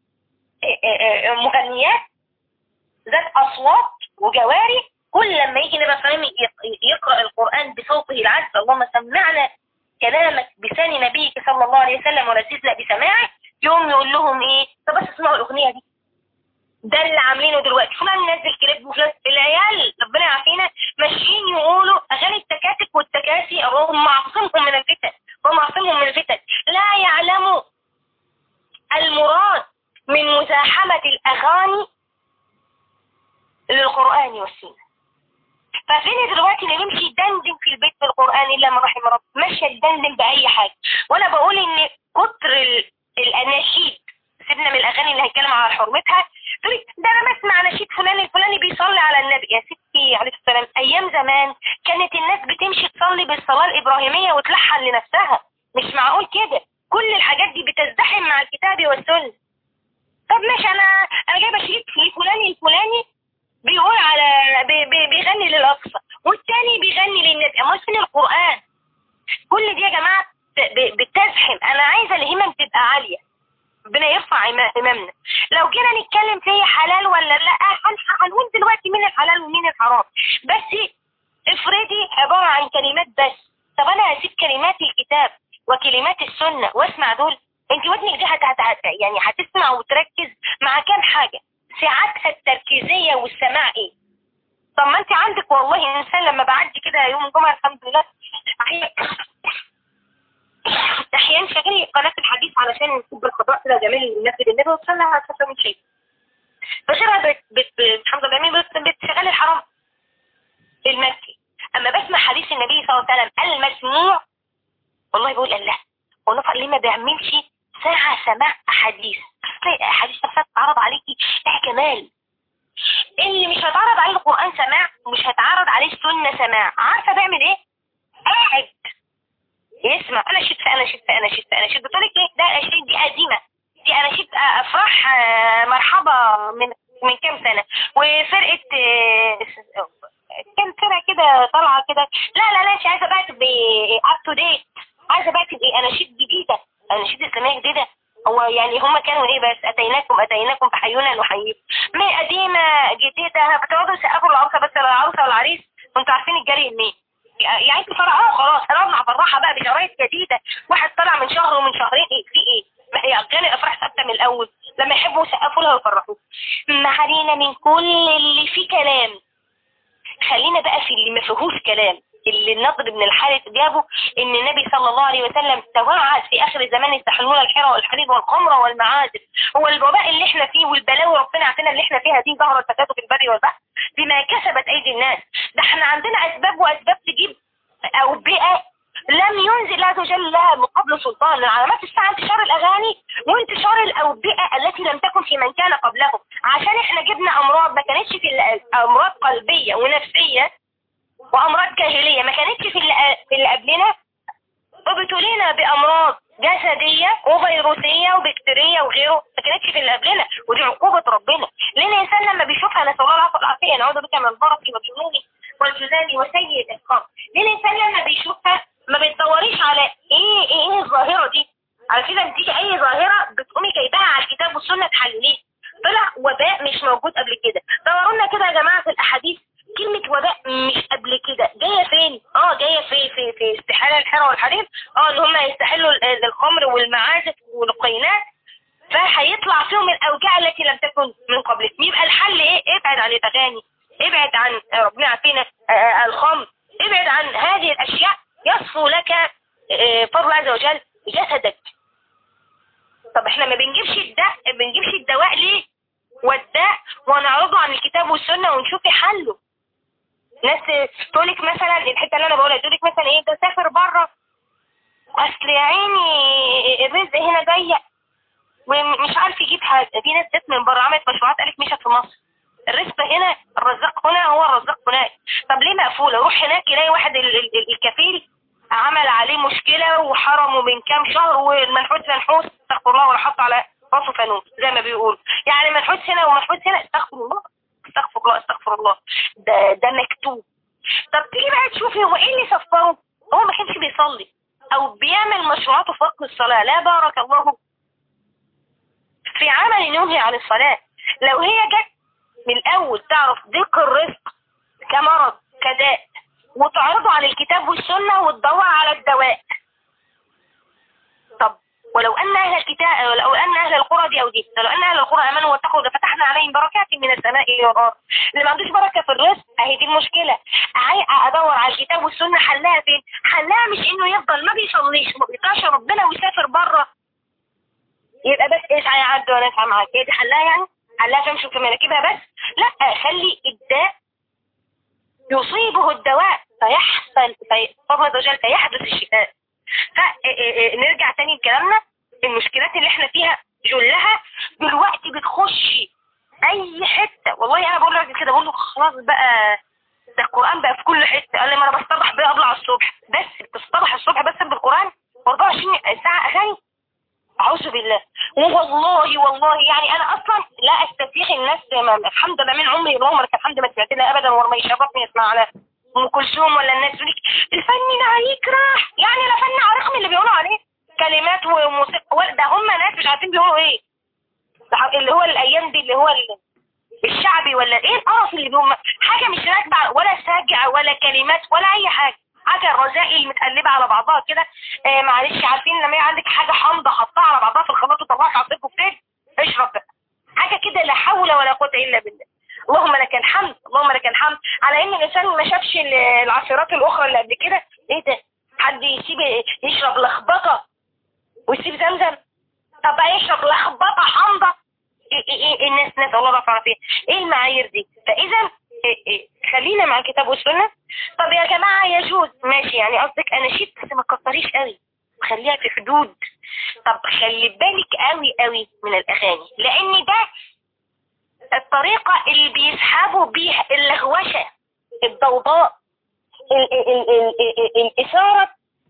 مغنيات ذات أصوات وجواري كل لما يجي نبقى فاهم يقرأ القرآن بصوته العذب اللهم سمعنا كلامك بسان نبيك صلى الله عليه وسلم ونزلنا بسماعه يوم يقول لهم ايه طب بس اسمعوا الأغنية دي ده اللي عاملينه دلوقتي فلان نزل كليب وفلان العيال ربنا يعافينا ماشيين يقولوا اغاني التكاتك والتكاسي هم معصمهم من الفتن هم معصمهم من الفتن لا يعلموا المراد من مزاحمة الأغاني للقرآن والسنة ففين دلوقتي اللي يمشي يدندن في البيت بالقرآن إلا من رحم رب ماشي يدندن بأي حاجة وأنا بقول إن كتر الأناشيد سيبنا من الأغاني اللي هيتكلم على حرمتها تقولي ده أنا بسمع نشيد فلان الفلاني بيصلي على النبي يا ستي عليه السلام أيام زمان كانت الناس بتمشي تصلي بالصلاة الإبراهيمية وتلحن لنفسها مش معقول كده كل الحاجات دي بتزدحم مع الكتاب والسنة طب ماشي انا انا جايبه شريط الفلاني الفلاني بيقول على بي بي بيغني للاقصى والتاني بيغني للنبي امال فين القران كل دي يا جماعه بتزحم انا عايزه الهمم تبقى عاليه ربنا يرفع امامنا لو جينا نتكلم في حلال ولا لا هنقول دلوقتي مين الحلال ومين الحرام بس افرضي عباره عن كلمات بس طب انا هسيب كلمات الكتاب وكلمات السنه واسمع دول انت ودنك دي هت يعني هتسمع وتركز مع كام حاجة ساعتها التركيزية والسماع ايه طب ما انت عندك والله انسان لما بعدي كده يوم الجمعة الحمد لله احيانا شغلي قناة الحديث علشان نسب الخضراء كده جميل المسجد النبي وصلنا على اساس من شيء بشرها بت بت الحمد لله بتشغل الحرام المكي اما بسمع حديث النبي صلى الله عليه وسلم المسموع والله بقول لا ونفع ليه ما بيعملش ساعة سماع أحاديث أحاديث تتعرض عليكي ده كمال اللي مش هتعرض عليه القرآن سماع ومش هتعرض عليه السنة سماع عارفة بيعمل ايه؟ قاعد يسمع أنا شفت أنا شفت أنا شفت أنا شفت بتقول لك ايه ده أشياء دي قديمة دي أنا شفت أفراح مرحبا من من كام سنة وفرقة كام فرقة كده كده طالعه كده لا لا لا انت عايزه بقى تبقي اب تو ديت عايزه بقى تبقي اناشيد جديده اناشيد اسلاميه جديده هو يعني هم كانوا ايه بس اتيناكم اتيناكم فحيونا نحييكم ما قديمه جديده بتقعدوا تسقفوا العروسه بس العروسه والعريس وانتوا عارفين الجري منين يعني انتوا فرحوا خلاص هنقعد بالراحه بقى بشرايط جديده واحد طلع من شهر ومن شهرين ايه في ايه ما هي اغاني الافراح ثابته من الاول لما يحبوا يسقفوا لها ويفرحوا ما علينا من كل اللي فيه كلام خلينا بقى في اللي ما فيهوش كلام اللي النضر بن الحارث جابه ان النبي صلى الله عليه وسلم توعد في اخر الزمان يستحلون الحرى والحرير والخمر والمعازف هو الوباء اللي احنا فيه والبلاوي ربنا عطينا اللي احنا فيها دي ظهر الفساد في البر والبحر بما كسبت ايدي الناس ده احنا عندنا اسباب واسباب تجيب اوبئه لم ينزل الله عز وجل لها من قبل سلطان من علامات الساعة انتشار الأغاني وانتشار الأوبئة التي لم تكن في من كان قبلهم عشان احنا جبنا أمراض ما كانتش في أمراض قلبية ونفسية وأمراض جاهلية ما كانتش في اللي, في اللي قبلنا ابتلينا بأمراض جسدية وفيروسية وبكتيرية وغيره ما كانتش في اللي قبلنا ودي عقوبة ربنا لأن الإنسان لما بيشوفها نسأل الله العافية والعافية نعوذ بك من البرص والجنون والجذام وسيء الإسقاط لأن الإنسان لما بيشوفها ما بتدوريش على ايه ايه, إيه الظاهرة دي على كده بتيجي اي ظاهرة بتقومي جايباها على الكتاب والسنة تحلليه طلع وباء مش موجود قبل كده دوروا لنا كده يا جماعة في الاحاديث كلمة وباء مش قبل كده جاية فين اه جاية في في في استحالة الحرى والحرير اه ان هم يستحلوا الخمر والمعازف والقينات فهيطلع فيهم الاوجاع التي لم تكن من قبل يبقى الحل ايه ابعد عن الاغاني ابعد عن ربنا عارفين الخمر ابعد عن هذه الاشياء يصفو لك فضل عز وجل جسدك طب احنا ما بنجيبش الداء ما بنجيبش الدواء ليه والداء ونعرضه عن الكتاب والسنة ونشوف حله ناس تقولك مثلا الحتة اللي انا بقولها تقولك مثلا ايه تسافر بره اصل يا عيني الرزق هنا ضيق ومش عارف يجيب حاجة في ناس جت من بره عملت مشروعات قالت مشت في مصر الرزق هنا الرزاق هنا هو الرزاق هناك طب ليه مقفولة روح هناك يلاقي واحد الكفيل عمل عليه مشكلة وحرمه من كام شهر والمنحوس منحوس استغفر الله ولا حط على راسه فانوس زي ما بيقول يعني منحوس هنا ومنحوس هنا استغفر الله استغفر الله استغفر الله ده ده مكتوب طب تيجي بقى تشوفي هو ايه اللي صفره هو ما كانش بيصلي او بيعمل مشروعاته في وقت الصلاة لا بارك الله في عمل ينهي عن الصلاة لو هي جت من الاول تعرف ضيق الرزق كمرض كداء وتعرضه على الكتاب والسنة وتدور على الدواء طب ولو أن أهل الكتاب ولو أن أهل القرى دي أو دي لو أن أهل القرى آمنوا واتقوا لفتحنا عليهم بركات من السماء والأرض اللي ما عندوش بركة في الرزق أهي دي المشكلة أدور على الكتاب والسنة حلها فين حلها مش إنه يفضل ما بيصليش وما بيطيعش ربنا ويسافر بره يبقى بس ايش هيعدي وانا اسعى معاك هي دي حلها يعني حلها فامشوا في مناكبها بس لا خلي الداء يصيبه الدواء فيحصل فضل عز وجل فيحدث الشفاء فنرجع تاني لكلامنا المشكلات اللي احنا فيها جلها دلوقتي بتخشي اي حتة والله انا بقول لك كده بقول له خلاص بقى ده القرآن بقى في كل حتة قال لي ما انا بستضح بيه اطلع الصبح بس بتستضح الصبح بس بالقرآن 24 ساعة اغاني اعوذ بالله والله والله يعني انا اصلا لا استفيح الناس الحمد لله من عمري اللهم لك الحمد ما سمعت لها ابدا وما يشرفني اسمع على ام كلثوم ولا الناس تقول الفن ده هيكره يعني لا فن عريق اللي بيقولوا عليه كلمات وموسيقى ده هم ناس مش عارفين بيقولوا ايه اللي هو الايام دي اللي هو الشعبي ولا ايه القرف اللي بيقولوا حاجه مش راكبه ولا ساجعه ولا كلمات ولا اي حاجه حاجة الرذائل متقلبة على بعضها كده آه معلش عارفين لما عندك حاجة حامضة حطها على بعضها في الخلاط وطلعها عصير كوكتيل اشرب بقى حاجة كده لا حول ولا قوة إلا بالله اللهم لك الحمد اللهم لك الحمد على ان الانسان ما شافش العصيرات الاخرى اللي قبل كده ايه ده حد يسيب يشرب لخبطه ويسيب زمزم طب يشرب لخبطه حامضه إيه إيه إيه الناس ناس الله رفع فيها ايه المعايير دي فاذا إيه إيه خلينا مع الكتاب والسنه طب يا جماعه يجوز ماشي يعني قصدك اناشيد بس ما تكتريش قوي خليها في حدود طب خلي بالك قوي قوي من الاغاني لان ده الطريقة اللي بيسحبوا بيها اللغوشة الضوضاء ال ال ال الإثارة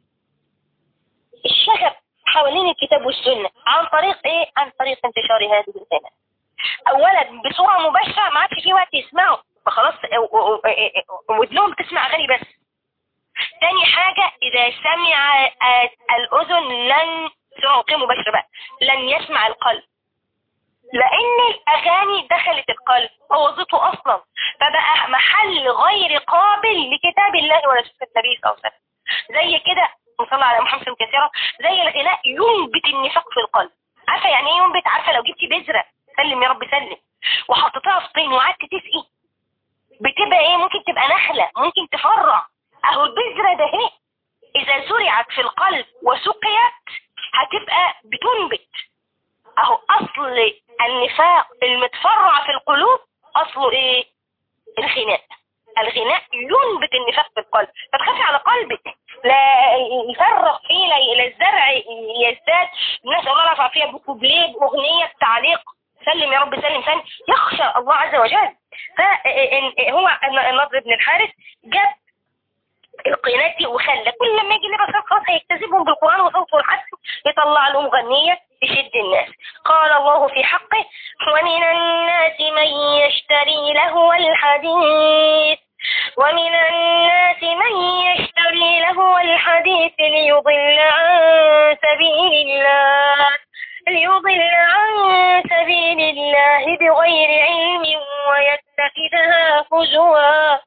الشغب حوالين الكتاب والسنة عن طريق ايه عن طريق انتشار هذه الكلمات اولا بصورة مباشرة ما عادش في وقت يسمعوا خلاص ودنهم تسمع اغاني بس تاني حاجة اذا سمع الاذن لن تعطي مباشرة بقى لن يسمع القلب لان الاغاني دخلت القلب بوظته اصلا فبقى محل غير قابل لكتاب الله ولا سنة النبي صلى الله عليه وسلم زي كده وصلى على محمد كثيرة زي الغناء ينبت النفاق في القلب عارفة يعني ايه ينبت عارفة لو جبتي بذرة سلم يا رب سلم وحطيتها في طين وقعدت تسقي بتبقى ايه ممكن تبقى نخلة ممكن تفرع اهو البذرة ده اهي اذا زرعت في القلب وسقيت هتبقى بتنبت اهو اصل النفاق المتفرع في القلوب اصله ايه الغناء الغناء ينبت النفاق في القلب فتخافي على قلبك لا يفرغ فيه لا الزرع يزداد الناس الله رفع فيها بكوبليه باغنيه بتعليق سلم يا رب سلم سلم يخشى الله عز وجل فهو النضر بن الحارث جاب القينات دي وخلى كل لما يجي لبس خلاص هيكتسبهم بالقرآن وصوته الحسن يطلع له مغنية تشد الناس قال الله في حقه ومن الناس من يشتري له الحديث ومن الناس من يشتري له الحديث ليضل عن سبيل الله ليضل عن سبيل الله بغير علم ويتخذها هزوا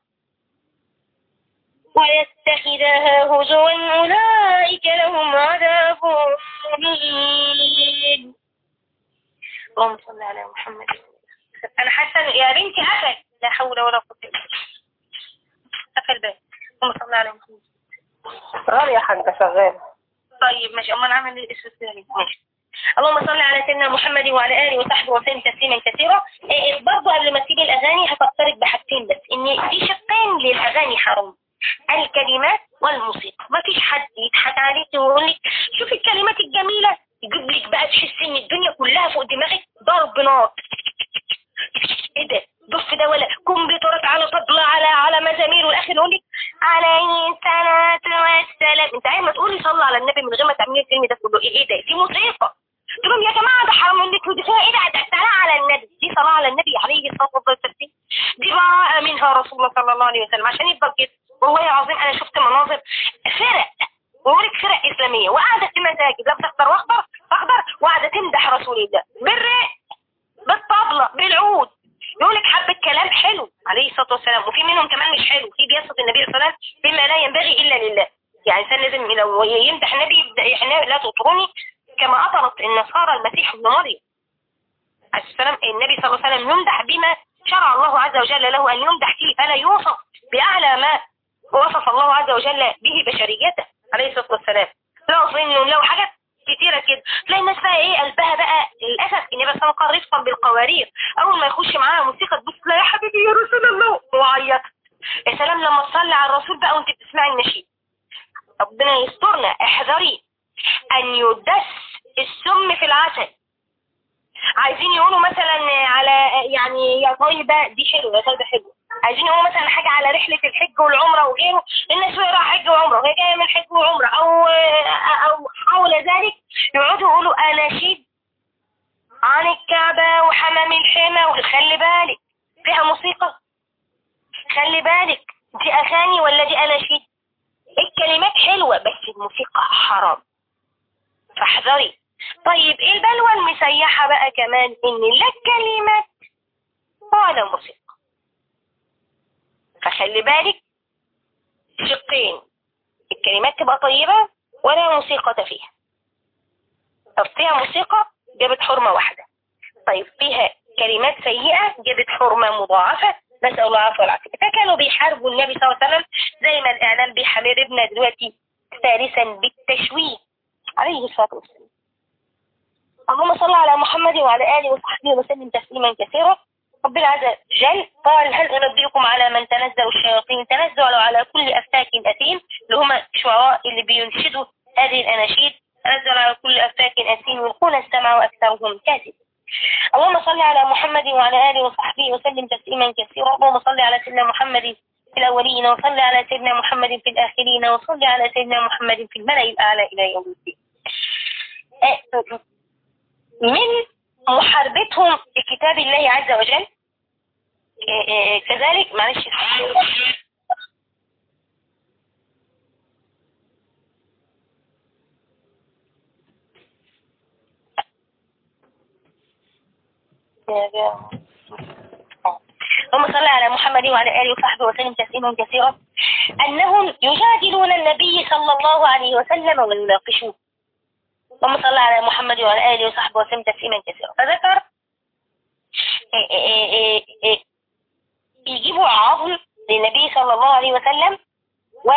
ويتخذها هزوا أولئك لهم عذاب مهين اللهم صل على محمد أنا حاسة يا بنتي قفل لا حول ولا قوة إلا بالله قفل باب اللهم صل على محمد شغال يا حاجة شغال طيب ماشي أما نعمل الاسم الثاني ماشي اللهم صل على سيدنا محمد وعلى آله وصحبه وسلم تسليما كثيرا إيه برضه قبل ما تسيبي الأغاني هفكرك بحاجتين بس إن في شقين للأغاني حرام الكلمات والموسيقى ما فيش حد يضحك عليك ويقول لك شوفي الكلمات الجميلة يجيب لك بقى تحس ان الدنيا كلها فوق دماغك ضرب نار ايه ده ضف ده ولا كمبيوترات على طبلة على على مزامير والاخر يقول لك عليه الصلاة والسلام انت عايز ما تقولي صلى على النبي من غير ما تعملي الفيلم ده كله ايه ده دي موسيقى تقول لهم يا جماعة ده حرام يقول لك دي فيها ايه ده ده صلاة على النبي دي صلاة على النبي عليه الصلاة والسلام دي بقى منها رسول الله صلى الله عليه وسلم عشان يفضل كده والله العظيم انا شفت مناظر فرق وولك فرق اسلاميه وقعدت في مساجد لا بتحضر واخضر اخضر وقعدت تمدح رسول الله بالرق بالطبله بالعود يقول لك حبه كلام حلو عليه الصلاه والسلام وفي منهم كمان مش حلو في بيصف النبي صلى الله عليه وسلم بما لا ينبغي الا لله يعني الانسان لازم لو يمدح النبي يبدا لا تطروني كما اطرت النصارى المسيح ابن مريم عليه السلام النبي صلى الله عليه وسلم يمدح بما شرع الله عز وجل له ان يمدح فيه فلا يوصف باعلى ما وصف الله عز وجل به بشريته عليه الصلاة والسلام لا أظن لو حاجات كتيرة كده تلاقي الناس بقى ايه قلبها بقى للأسف ان بس قال رفقا بالقوارير أول ما يخش معاها موسيقى تبص لا يا حبيبي يا رسول الله وعيط يا سلام لما تصلي على الرسول بقى وانت بتسمعي النشيد ربنا يسترنا احذري أن يدس السم في العسل عايزين يقولوا مثلا على يعني يا طيبة دي حلوة يا طيبة حلوة عايزين يقولوا مثلا حاجة على رحلة الحج والعمرة وغيره الناس وهي رايحة حج وعمرة وهي جاية من حج وعمرة أو أو حول ذلك يقعدوا يقولوا أناشيد عن الكعبة وحمام الحمى وخلي بالك فيها موسيقى خلي بالك دي أغاني ولا دي أناشيد الكلمات حلوة بس الموسيقى حرام فاحذري طيب ايه البلوى المسيحة بقى كمان ان لا كلمات ولا موسيقى فخلي بالك شقين الكلمات تبقى طيبة ولا موسيقى فيها طب فيها موسيقى جابت حرمة واحدة طيب فيها كلمات سيئة جابت حرمة مضاعفة نسأل الله العفو والعافية فكانوا بيحاربوا النبي صلى الله عليه وسلم زي ما الإعلام بيحاربنا دلوقتي ثالثا بالتشويه عليه الصلاة والسلام اللهم صل على محمد وعلى آله وصحبه وسلم تسليما كثيرا ربنا عز وجل قال هل أنبئكم على من تنزل الشياطين تنزلوا على كل أفاك أثيم اللي هم الشعراء اللي بينشدوا هذه الأناشيد تنزل على كل أفاك أثيم يلقون السمع وأكثرهم كاذب اللهم صل على محمد وعلى آله وصحبه وسلم تسليما كثيرا اللهم صل على سيدنا محمد في الأولين وصل على سيدنا محمد في الآخرين وصل على سيدنا محمد في الملأ الأعلى إلى يوم الدين من محاربتهم لكتاب الله عز وجل إيه إيه كذلك معلش اللهم صل على محمد وعلى اله وصحبه وسلم تسليما كثيرا انهم يجادلون النبي صلى الله عليه وسلم ويناقشوه اللهم صل على محمد وعلى اله وصحبه وسلم تسليما كثيرا فذكر إيه إيه إيه إيه يجيبوا عظم للنبي صلى الله عليه وسلم و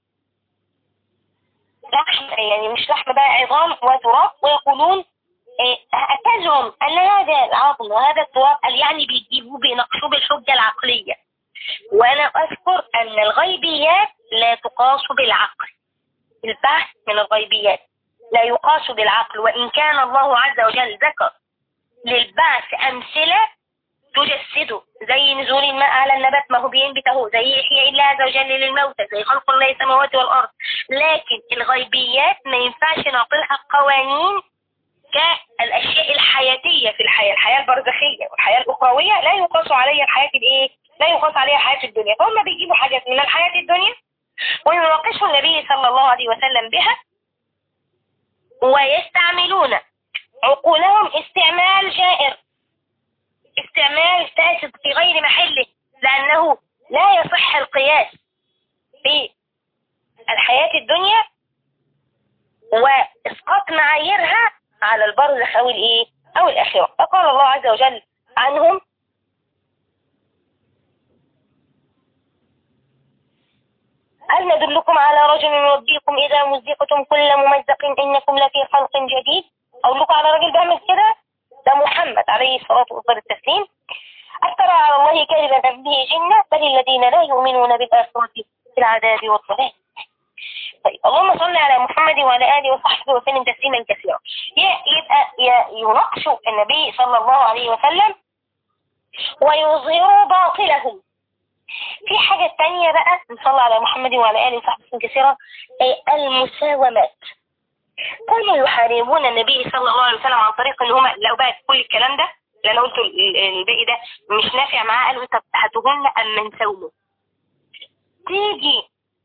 لحم يعني مش لحم بقى عظام وتراب ويقولون تزعم أن هذا العظم وهذا التراب يعني بيجيبوه بيناقشوه بالحجة العقلية وأنا أذكر أن الغيبيات لا تقاس بالعقل البحث من الغيبيات لا يقاس بالعقل وإن كان الله عز وجل ذكر للبعث أمثلة تجسده زي نزول الماء على النبات ما هو بينبت اهو زي إحياء الله عز وجل للموتى زي خلق الله السماوات والأرض لكن الغيبيات ما ينفعش نعطيها قوانين كالأشياء الحياتية في الحياة الحياة البرزخية والحياة الأخروية لا يقاس عليها الحياة الإيه لا يقاس عليها حياة الدنيا فهم بيجيبوا حاجات من الحياة الدنيا ويناقشوا النبي صلى الله عليه وسلم بها ويستعملون عقولهم استعمال جائر استعمال فاسد في غير محله لأنه لا يصح القياس في الحياة الدنيا وإسقاط معاييرها على البرزخ أو الإيه أو الآخرة فقال الله عز وجل عنهم هل ندلكم على رجل يربيكم إذا مزقتم كل ممزق إنكم لفي خلق جديد أقول لكم على راجل بيعمل كده ده محمد عليه الصلاة والسلام التسليم أفترى على الله كذبا به جنة بل الذين لا يؤمنون بالآخرة في العذاب والضلال طيب اللهم صل على محمد وعلى آله وصحبه وسلم تسليما كثيرا يبقى يناقشوا النبي صلى الله عليه وسلم ويظهروا باطلهم في حاجة تانية بقى نصلي على محمد وعلى آله وصحبه وسلم كثيرا المساومات كانوا يحاربون النبي صلى الله عليه وسلم عن طريق ان هم لو بقى كل الكلام ده اللي انا قلته الباقي ده مش نافع معاه قالوا طب هتهن ام نساومه تيجي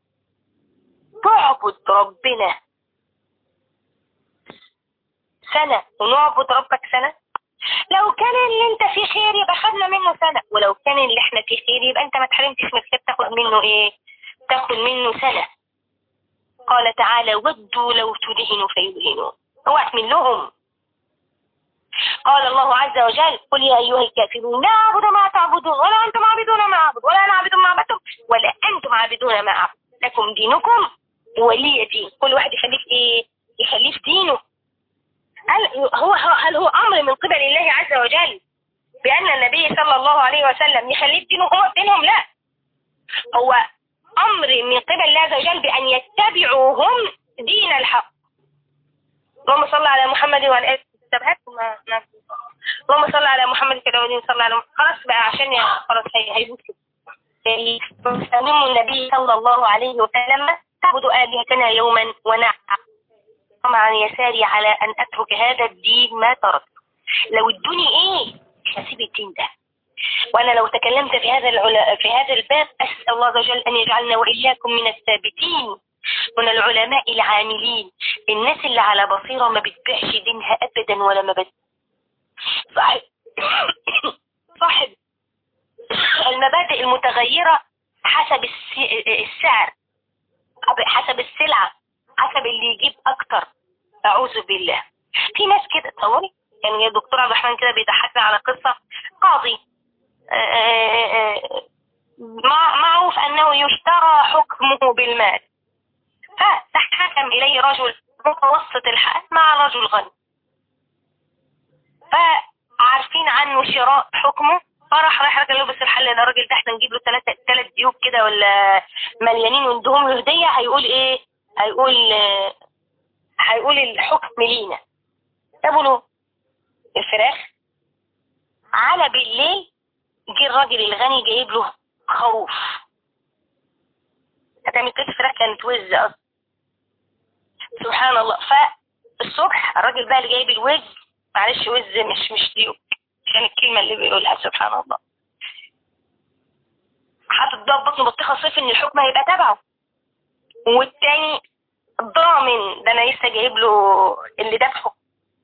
تعبد ربنا سنة ونعبد ربك سنة لو كان اللي انت فيه خير يبقى خدنا منه سنة ولو كان اللي احنا فيه خير يبقى انت ما تحرمتش من الخير تاخد منه ايه تاخد منه سنة قال تعالى ودوا لو تدهنوا فيدهنون اوعى من لهم قال الله عز وجل قل يا ايها الكافرون لا اعبد ما تعبدون ولا انتم عابدون ما اعبد ولا انا عابد ما عبدتم ولا انتم عابدون ما اعبد لكم دينكم ولي دين كل واحد يخليه في ايه يخليه في دينه هل هو هل هو امر من قبل الله عز وجل بان النبي صلى الله عليه وسلم يخليه في دينه هو دينهم لا هو امر من قبل الله عز وجل بان يتبعوا هم دين الحق اللهم صل على محمد وعلى اله ما ما اللهم صل على محمد كده ودين صلى على خلاص بقى عشان يا خلاص هي هيبوس يستلم النبي صلى الله عليه وسلم تعبد آلهتنا يوما ونعم عن يساري على أن أترك هذا الدين ما ترك لو ادوني إيه هسيب الدين ده وأنا لو تكلمت في هذا العلا في هذا الباب أسأل الله عز وجل أن يجعلنا وإياكم من الثابتين من العلماء العاملين الناس اللي على بصيرة ما بتبيعش دينها أبدا ولا ما بت صاحب صاحب المبادئ المتغيرة حسب السعر حسب السلعة حسب اللي يجيب أكتر أعوذ بالله في ناس كده تصوري يعني الدكتور عبد الرحمن كده بيضحكنا على قصة قاضي معروف أنه يشترى حكمه بالمال فتحكم إليه رجل متوسط الحال مع رجل غني فعارفين عنه شراء حكمه فراح راح راجل لبس الحل ده الراجل ده احنا نجيب له ثلاثة ثلاث جيوب كده ولا مليانين وندهم له هدية هيقول ايه هيقول هيقول الحكم لينا جابوا له الفراخ على بالليل جه الراجل الغني جايب له خروف هتعمل كيس فراخ كانت وز اصلا سبحان الله فالصبح الراجل بقى اللي جايب الوز معلش وز مش مش ديوك عشان الكلمة اللي بيقولها سبحان الله حاطط ده في بطنه بطيخه صيف ان الحكم هيبقى تبعه والتاني ضامن ده انا لسه جايب له اللي دفعه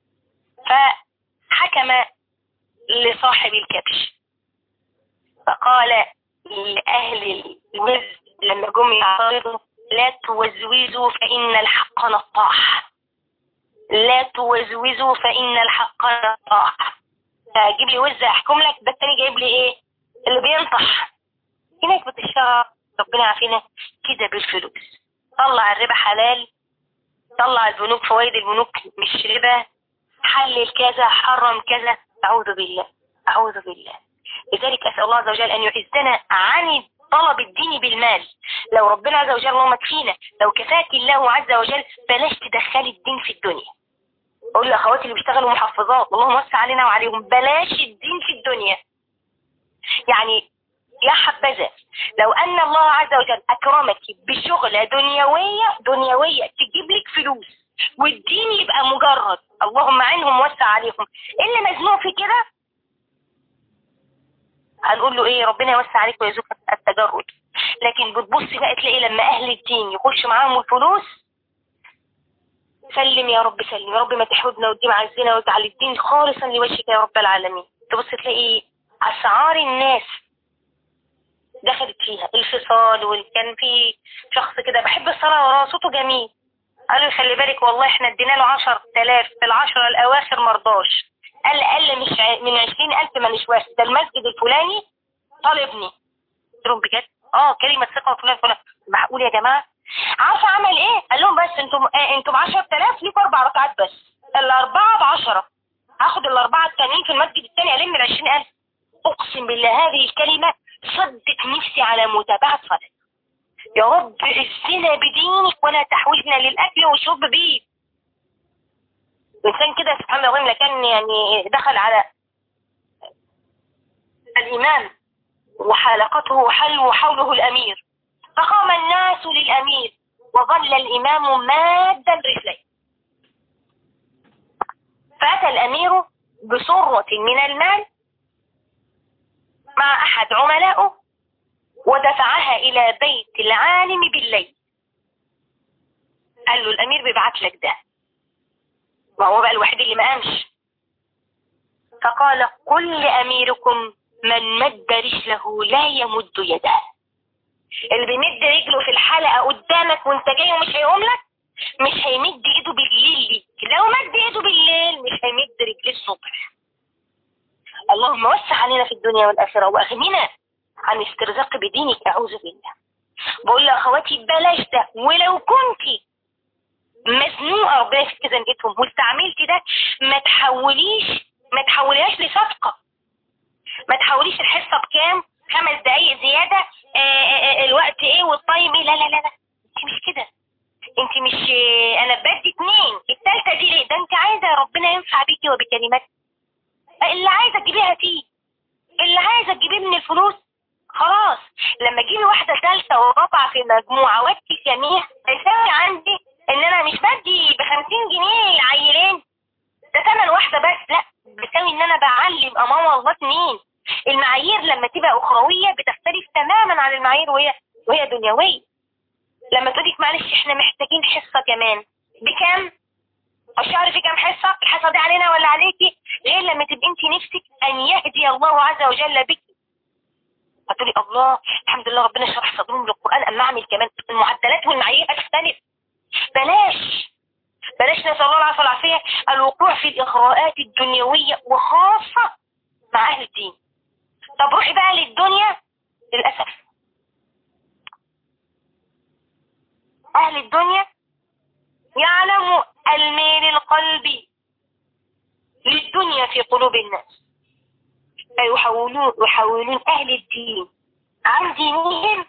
فحكم لصاحب الكبش فقال لأهل الوز لما جم يعترضوا لا توزوزوا فإن الحق نطاح لا توزوزوا فإن الحق نطاح فجيب لي وز احكم لك ده التاني جايب لي ايه اللي بينطح هناك بتشتغل ربنا يعافينا كده بالفلوس طلع الربا حلال طلع البنوك فوائد البنوك مش ربا حلل كذا حرم كذا أعوذ بالله أعوذ بالله لذلك أسأل الله عز وجل أن يعزنا عن طلب الدين بالمال لو ربنا عز وجل اللهم كفينا لو كفاك الله عز وجل بلاش تدخلي الدين في الدنيا أقول لأخواتي اللي بيشتغلوا محفظات اللهم وسع علينا وعليهم بلاش الدين في الدنيا يعني يا حبذا لو أن الله عز وجل أكرمك بشغلة دنيوية دنيوية تجيب لك فلوس والدين يبقى مجرد اللهم عنهم وسع عليهم اللي مزنوق في كده هنقول له ايه ربنا يوسع عليك ويرزقك التجرد لكن بتبص بقى تلاقي لما اهل الدين يخش معاهم الفلوس سلم يا رب سلم يا رب ما تحودنا وتديم عزنا واجعل الدين خالصا لوجهك يا رب العالمين تبص تلاقي اسعار الناس دخلت فيها الفصال وكان في شخص كده بحب الصلاة وراه صوته جميل قالوا خلي بالك والله احنا ادينا له 10000 في العشرة الاواخر مرضاش قال اقل مش من 20000 مانيش واخد ده المسجد الفلاني طالبني قلت لهم بجد اه كلمة ثقة فلان فلان معقول يا جماعة عارفة عمل ايه قال لهم بس انتم اه انتم 10000 ليكوا اربع ركعات بس الاربعة ب 10 هاخد الاربعة التانيين في المسجد الثاني الم ال 20000 اقسم بالله هذه الكلمة صدق نفسي على متابعة صلاة يا رب عزنا بدينك ولا تحوجنا للأكل والشرب بيه إنسان كده سبحان الله لكن يعني دخل على الإمام وحلقته حل وحوله الأمير فقام الناس للأمير وظل الإمام مادا رجليه فأتى الأمير بصرة من المال مع أحد عملائه ودفعها إلى بيت العالم بالليل قال له الأمير بيبعت لك ده ما هو بقى الوحيد اللي ما قامش فقال قل لأميركم من مد رجله لا يمد يده اللي بيمد رجله في الحلقة قدامك وانت جاي ومش هيقوم لك مش هيمد ايده بالليل ليك لو مد ايده بالليل مش هيمد رجليه الصبح اللهم وسع علينا في الدنيا والآخرة وأغننا عن استرزاق بدينك أعوذ بالله بقول لأخواتي بلاش ده ولو كنت مزنوقة ربنا يفك زنقتهم واستعملتي ده ما تحوليش ما تحوليهاش لصفقة ما تحوليش الحصة بكام خمس دقايق زيادة آآ آآ الوقت ايه والطيب ايه لا لا لا لا انت مش كده انت مش انا بدي اتنين التالتة دي ليه ده انت عايزة ربنا ينفع بيكي وبكلماتك اللي عايزة تجيبيها فيه اللي عايزة تجيبيه من الفلوس خلاص لما تجيبي واحدة ثالثة ورابعة في المجموعة وادي الجميع هيساوي عندي ان انا مش بدي ب 50 جنيه العيلين ده ثمن واحدة بس لا بيساوي ان انا بعلم امام الله اتنين المعايير لما تبقى اخروية بتختلف تماما عن المعايير وهي وهي دنيوية لما تقولك معلش احنا محتاجين حصة كمان بكام؟ الشهر في كام حصة؟ الحصة دي علينا ولا عليكي؟ غير لما تبقي انت نفسك ان يهدي الله عز وجل بك هتقولي الله الحمد لله ربنا شرح صدرهم للقرآن اما اعمل كمان المعدلات والمعايير هتختلف بلاش بلاش نسأل الله العافية والعافية الوقوع في الإغراءات الدنيوية وخاصة مع أهل الدين طب روحي بقى للدنيا للأسف أهل الدنيا يعلم الميل القلبي للدنيا في قلوب الناس فيحولون يحولون أهل الدين عن دينهم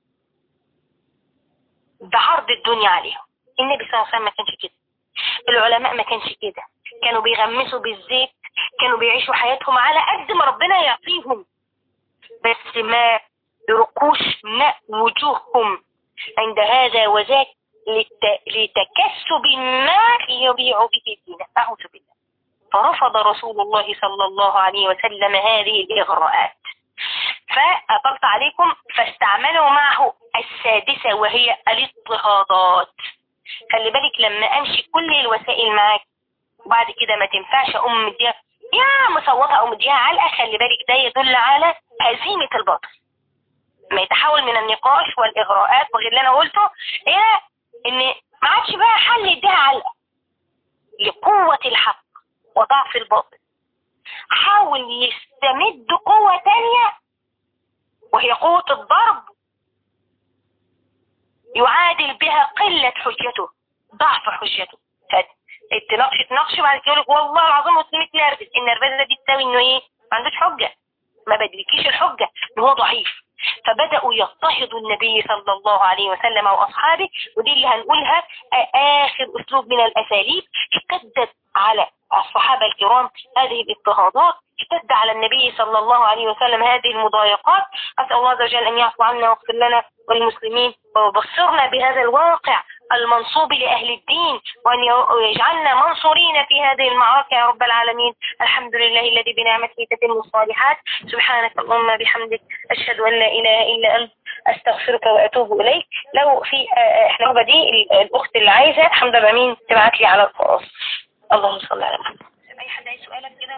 بعرض الدنيا عليهم النبي صلى الله عليه وسلم ما كانش كده العلماء ما كانش كده كانوا بيغمسوا بالزيت كانوا بيعيشوا حياتهم على قد ما ربنا يعطيهم بس ما يرقوش ماء وجوههم عند هذا وذاك لتكسب ما يبيع به دينه أعوذ بالله فرفض رسول الله صلى الله عليه وسلم هذه الإغراءات فأطلت عليكم فاستعملوا معه السادسة وهي الاضطهادات خلي بالك لما امشي كل الوسائل معاك وبعد كده ما تنفعش اقوم مديها يا مصوتة او مديها علقة خلي بالك ده يدل على هزيمة الباطل ما يتحول من النقاش والاغراءات وغير اللي انا قلته الى ان ما عادش بقى حل يديها علقة لقوة الحق وضعف الباطل حاول يستمد قوة تانية وهي قوة الضرب يعادل بها قلة حجته ضعف حجته تناقش تناقش بعد كده يقول لك والله العظيم مسلم نرفز النرفزه دي تساوي انه ايه ما عندوش حجه ما بدلكيش الحجه ان هو ضعيف فبدأوا يضطهدوا النبي صلى الله عليه وسلم وأصحابه ودي اللي هنقولها آخر أسلوب من الأساليب اشتدت على الصحابة الكرام هذه الاضطهادات اشتد على النبي صلى الله عليه وسلم هذه المضايقات أسأل الله عز وجل أن يعفو عنا واغفر لنا والمسلمين ويبصرنا بهذا الواقع المنصوب لأهل الدين وأن يجعلنا منصورين في هذه المعركة يا رب العالمين الحمد لله الذي بنعمته تتم الصالحات سبحانك اللهم بحمدك أشهد أن لا إله إلا أنت أستغفرك وأتوب إليك لو في احنا دي الأخت اللي عايزة حمد بامين تبعت لي على الخاص اللهم صل على محمد أي حد عايز سؤالك كده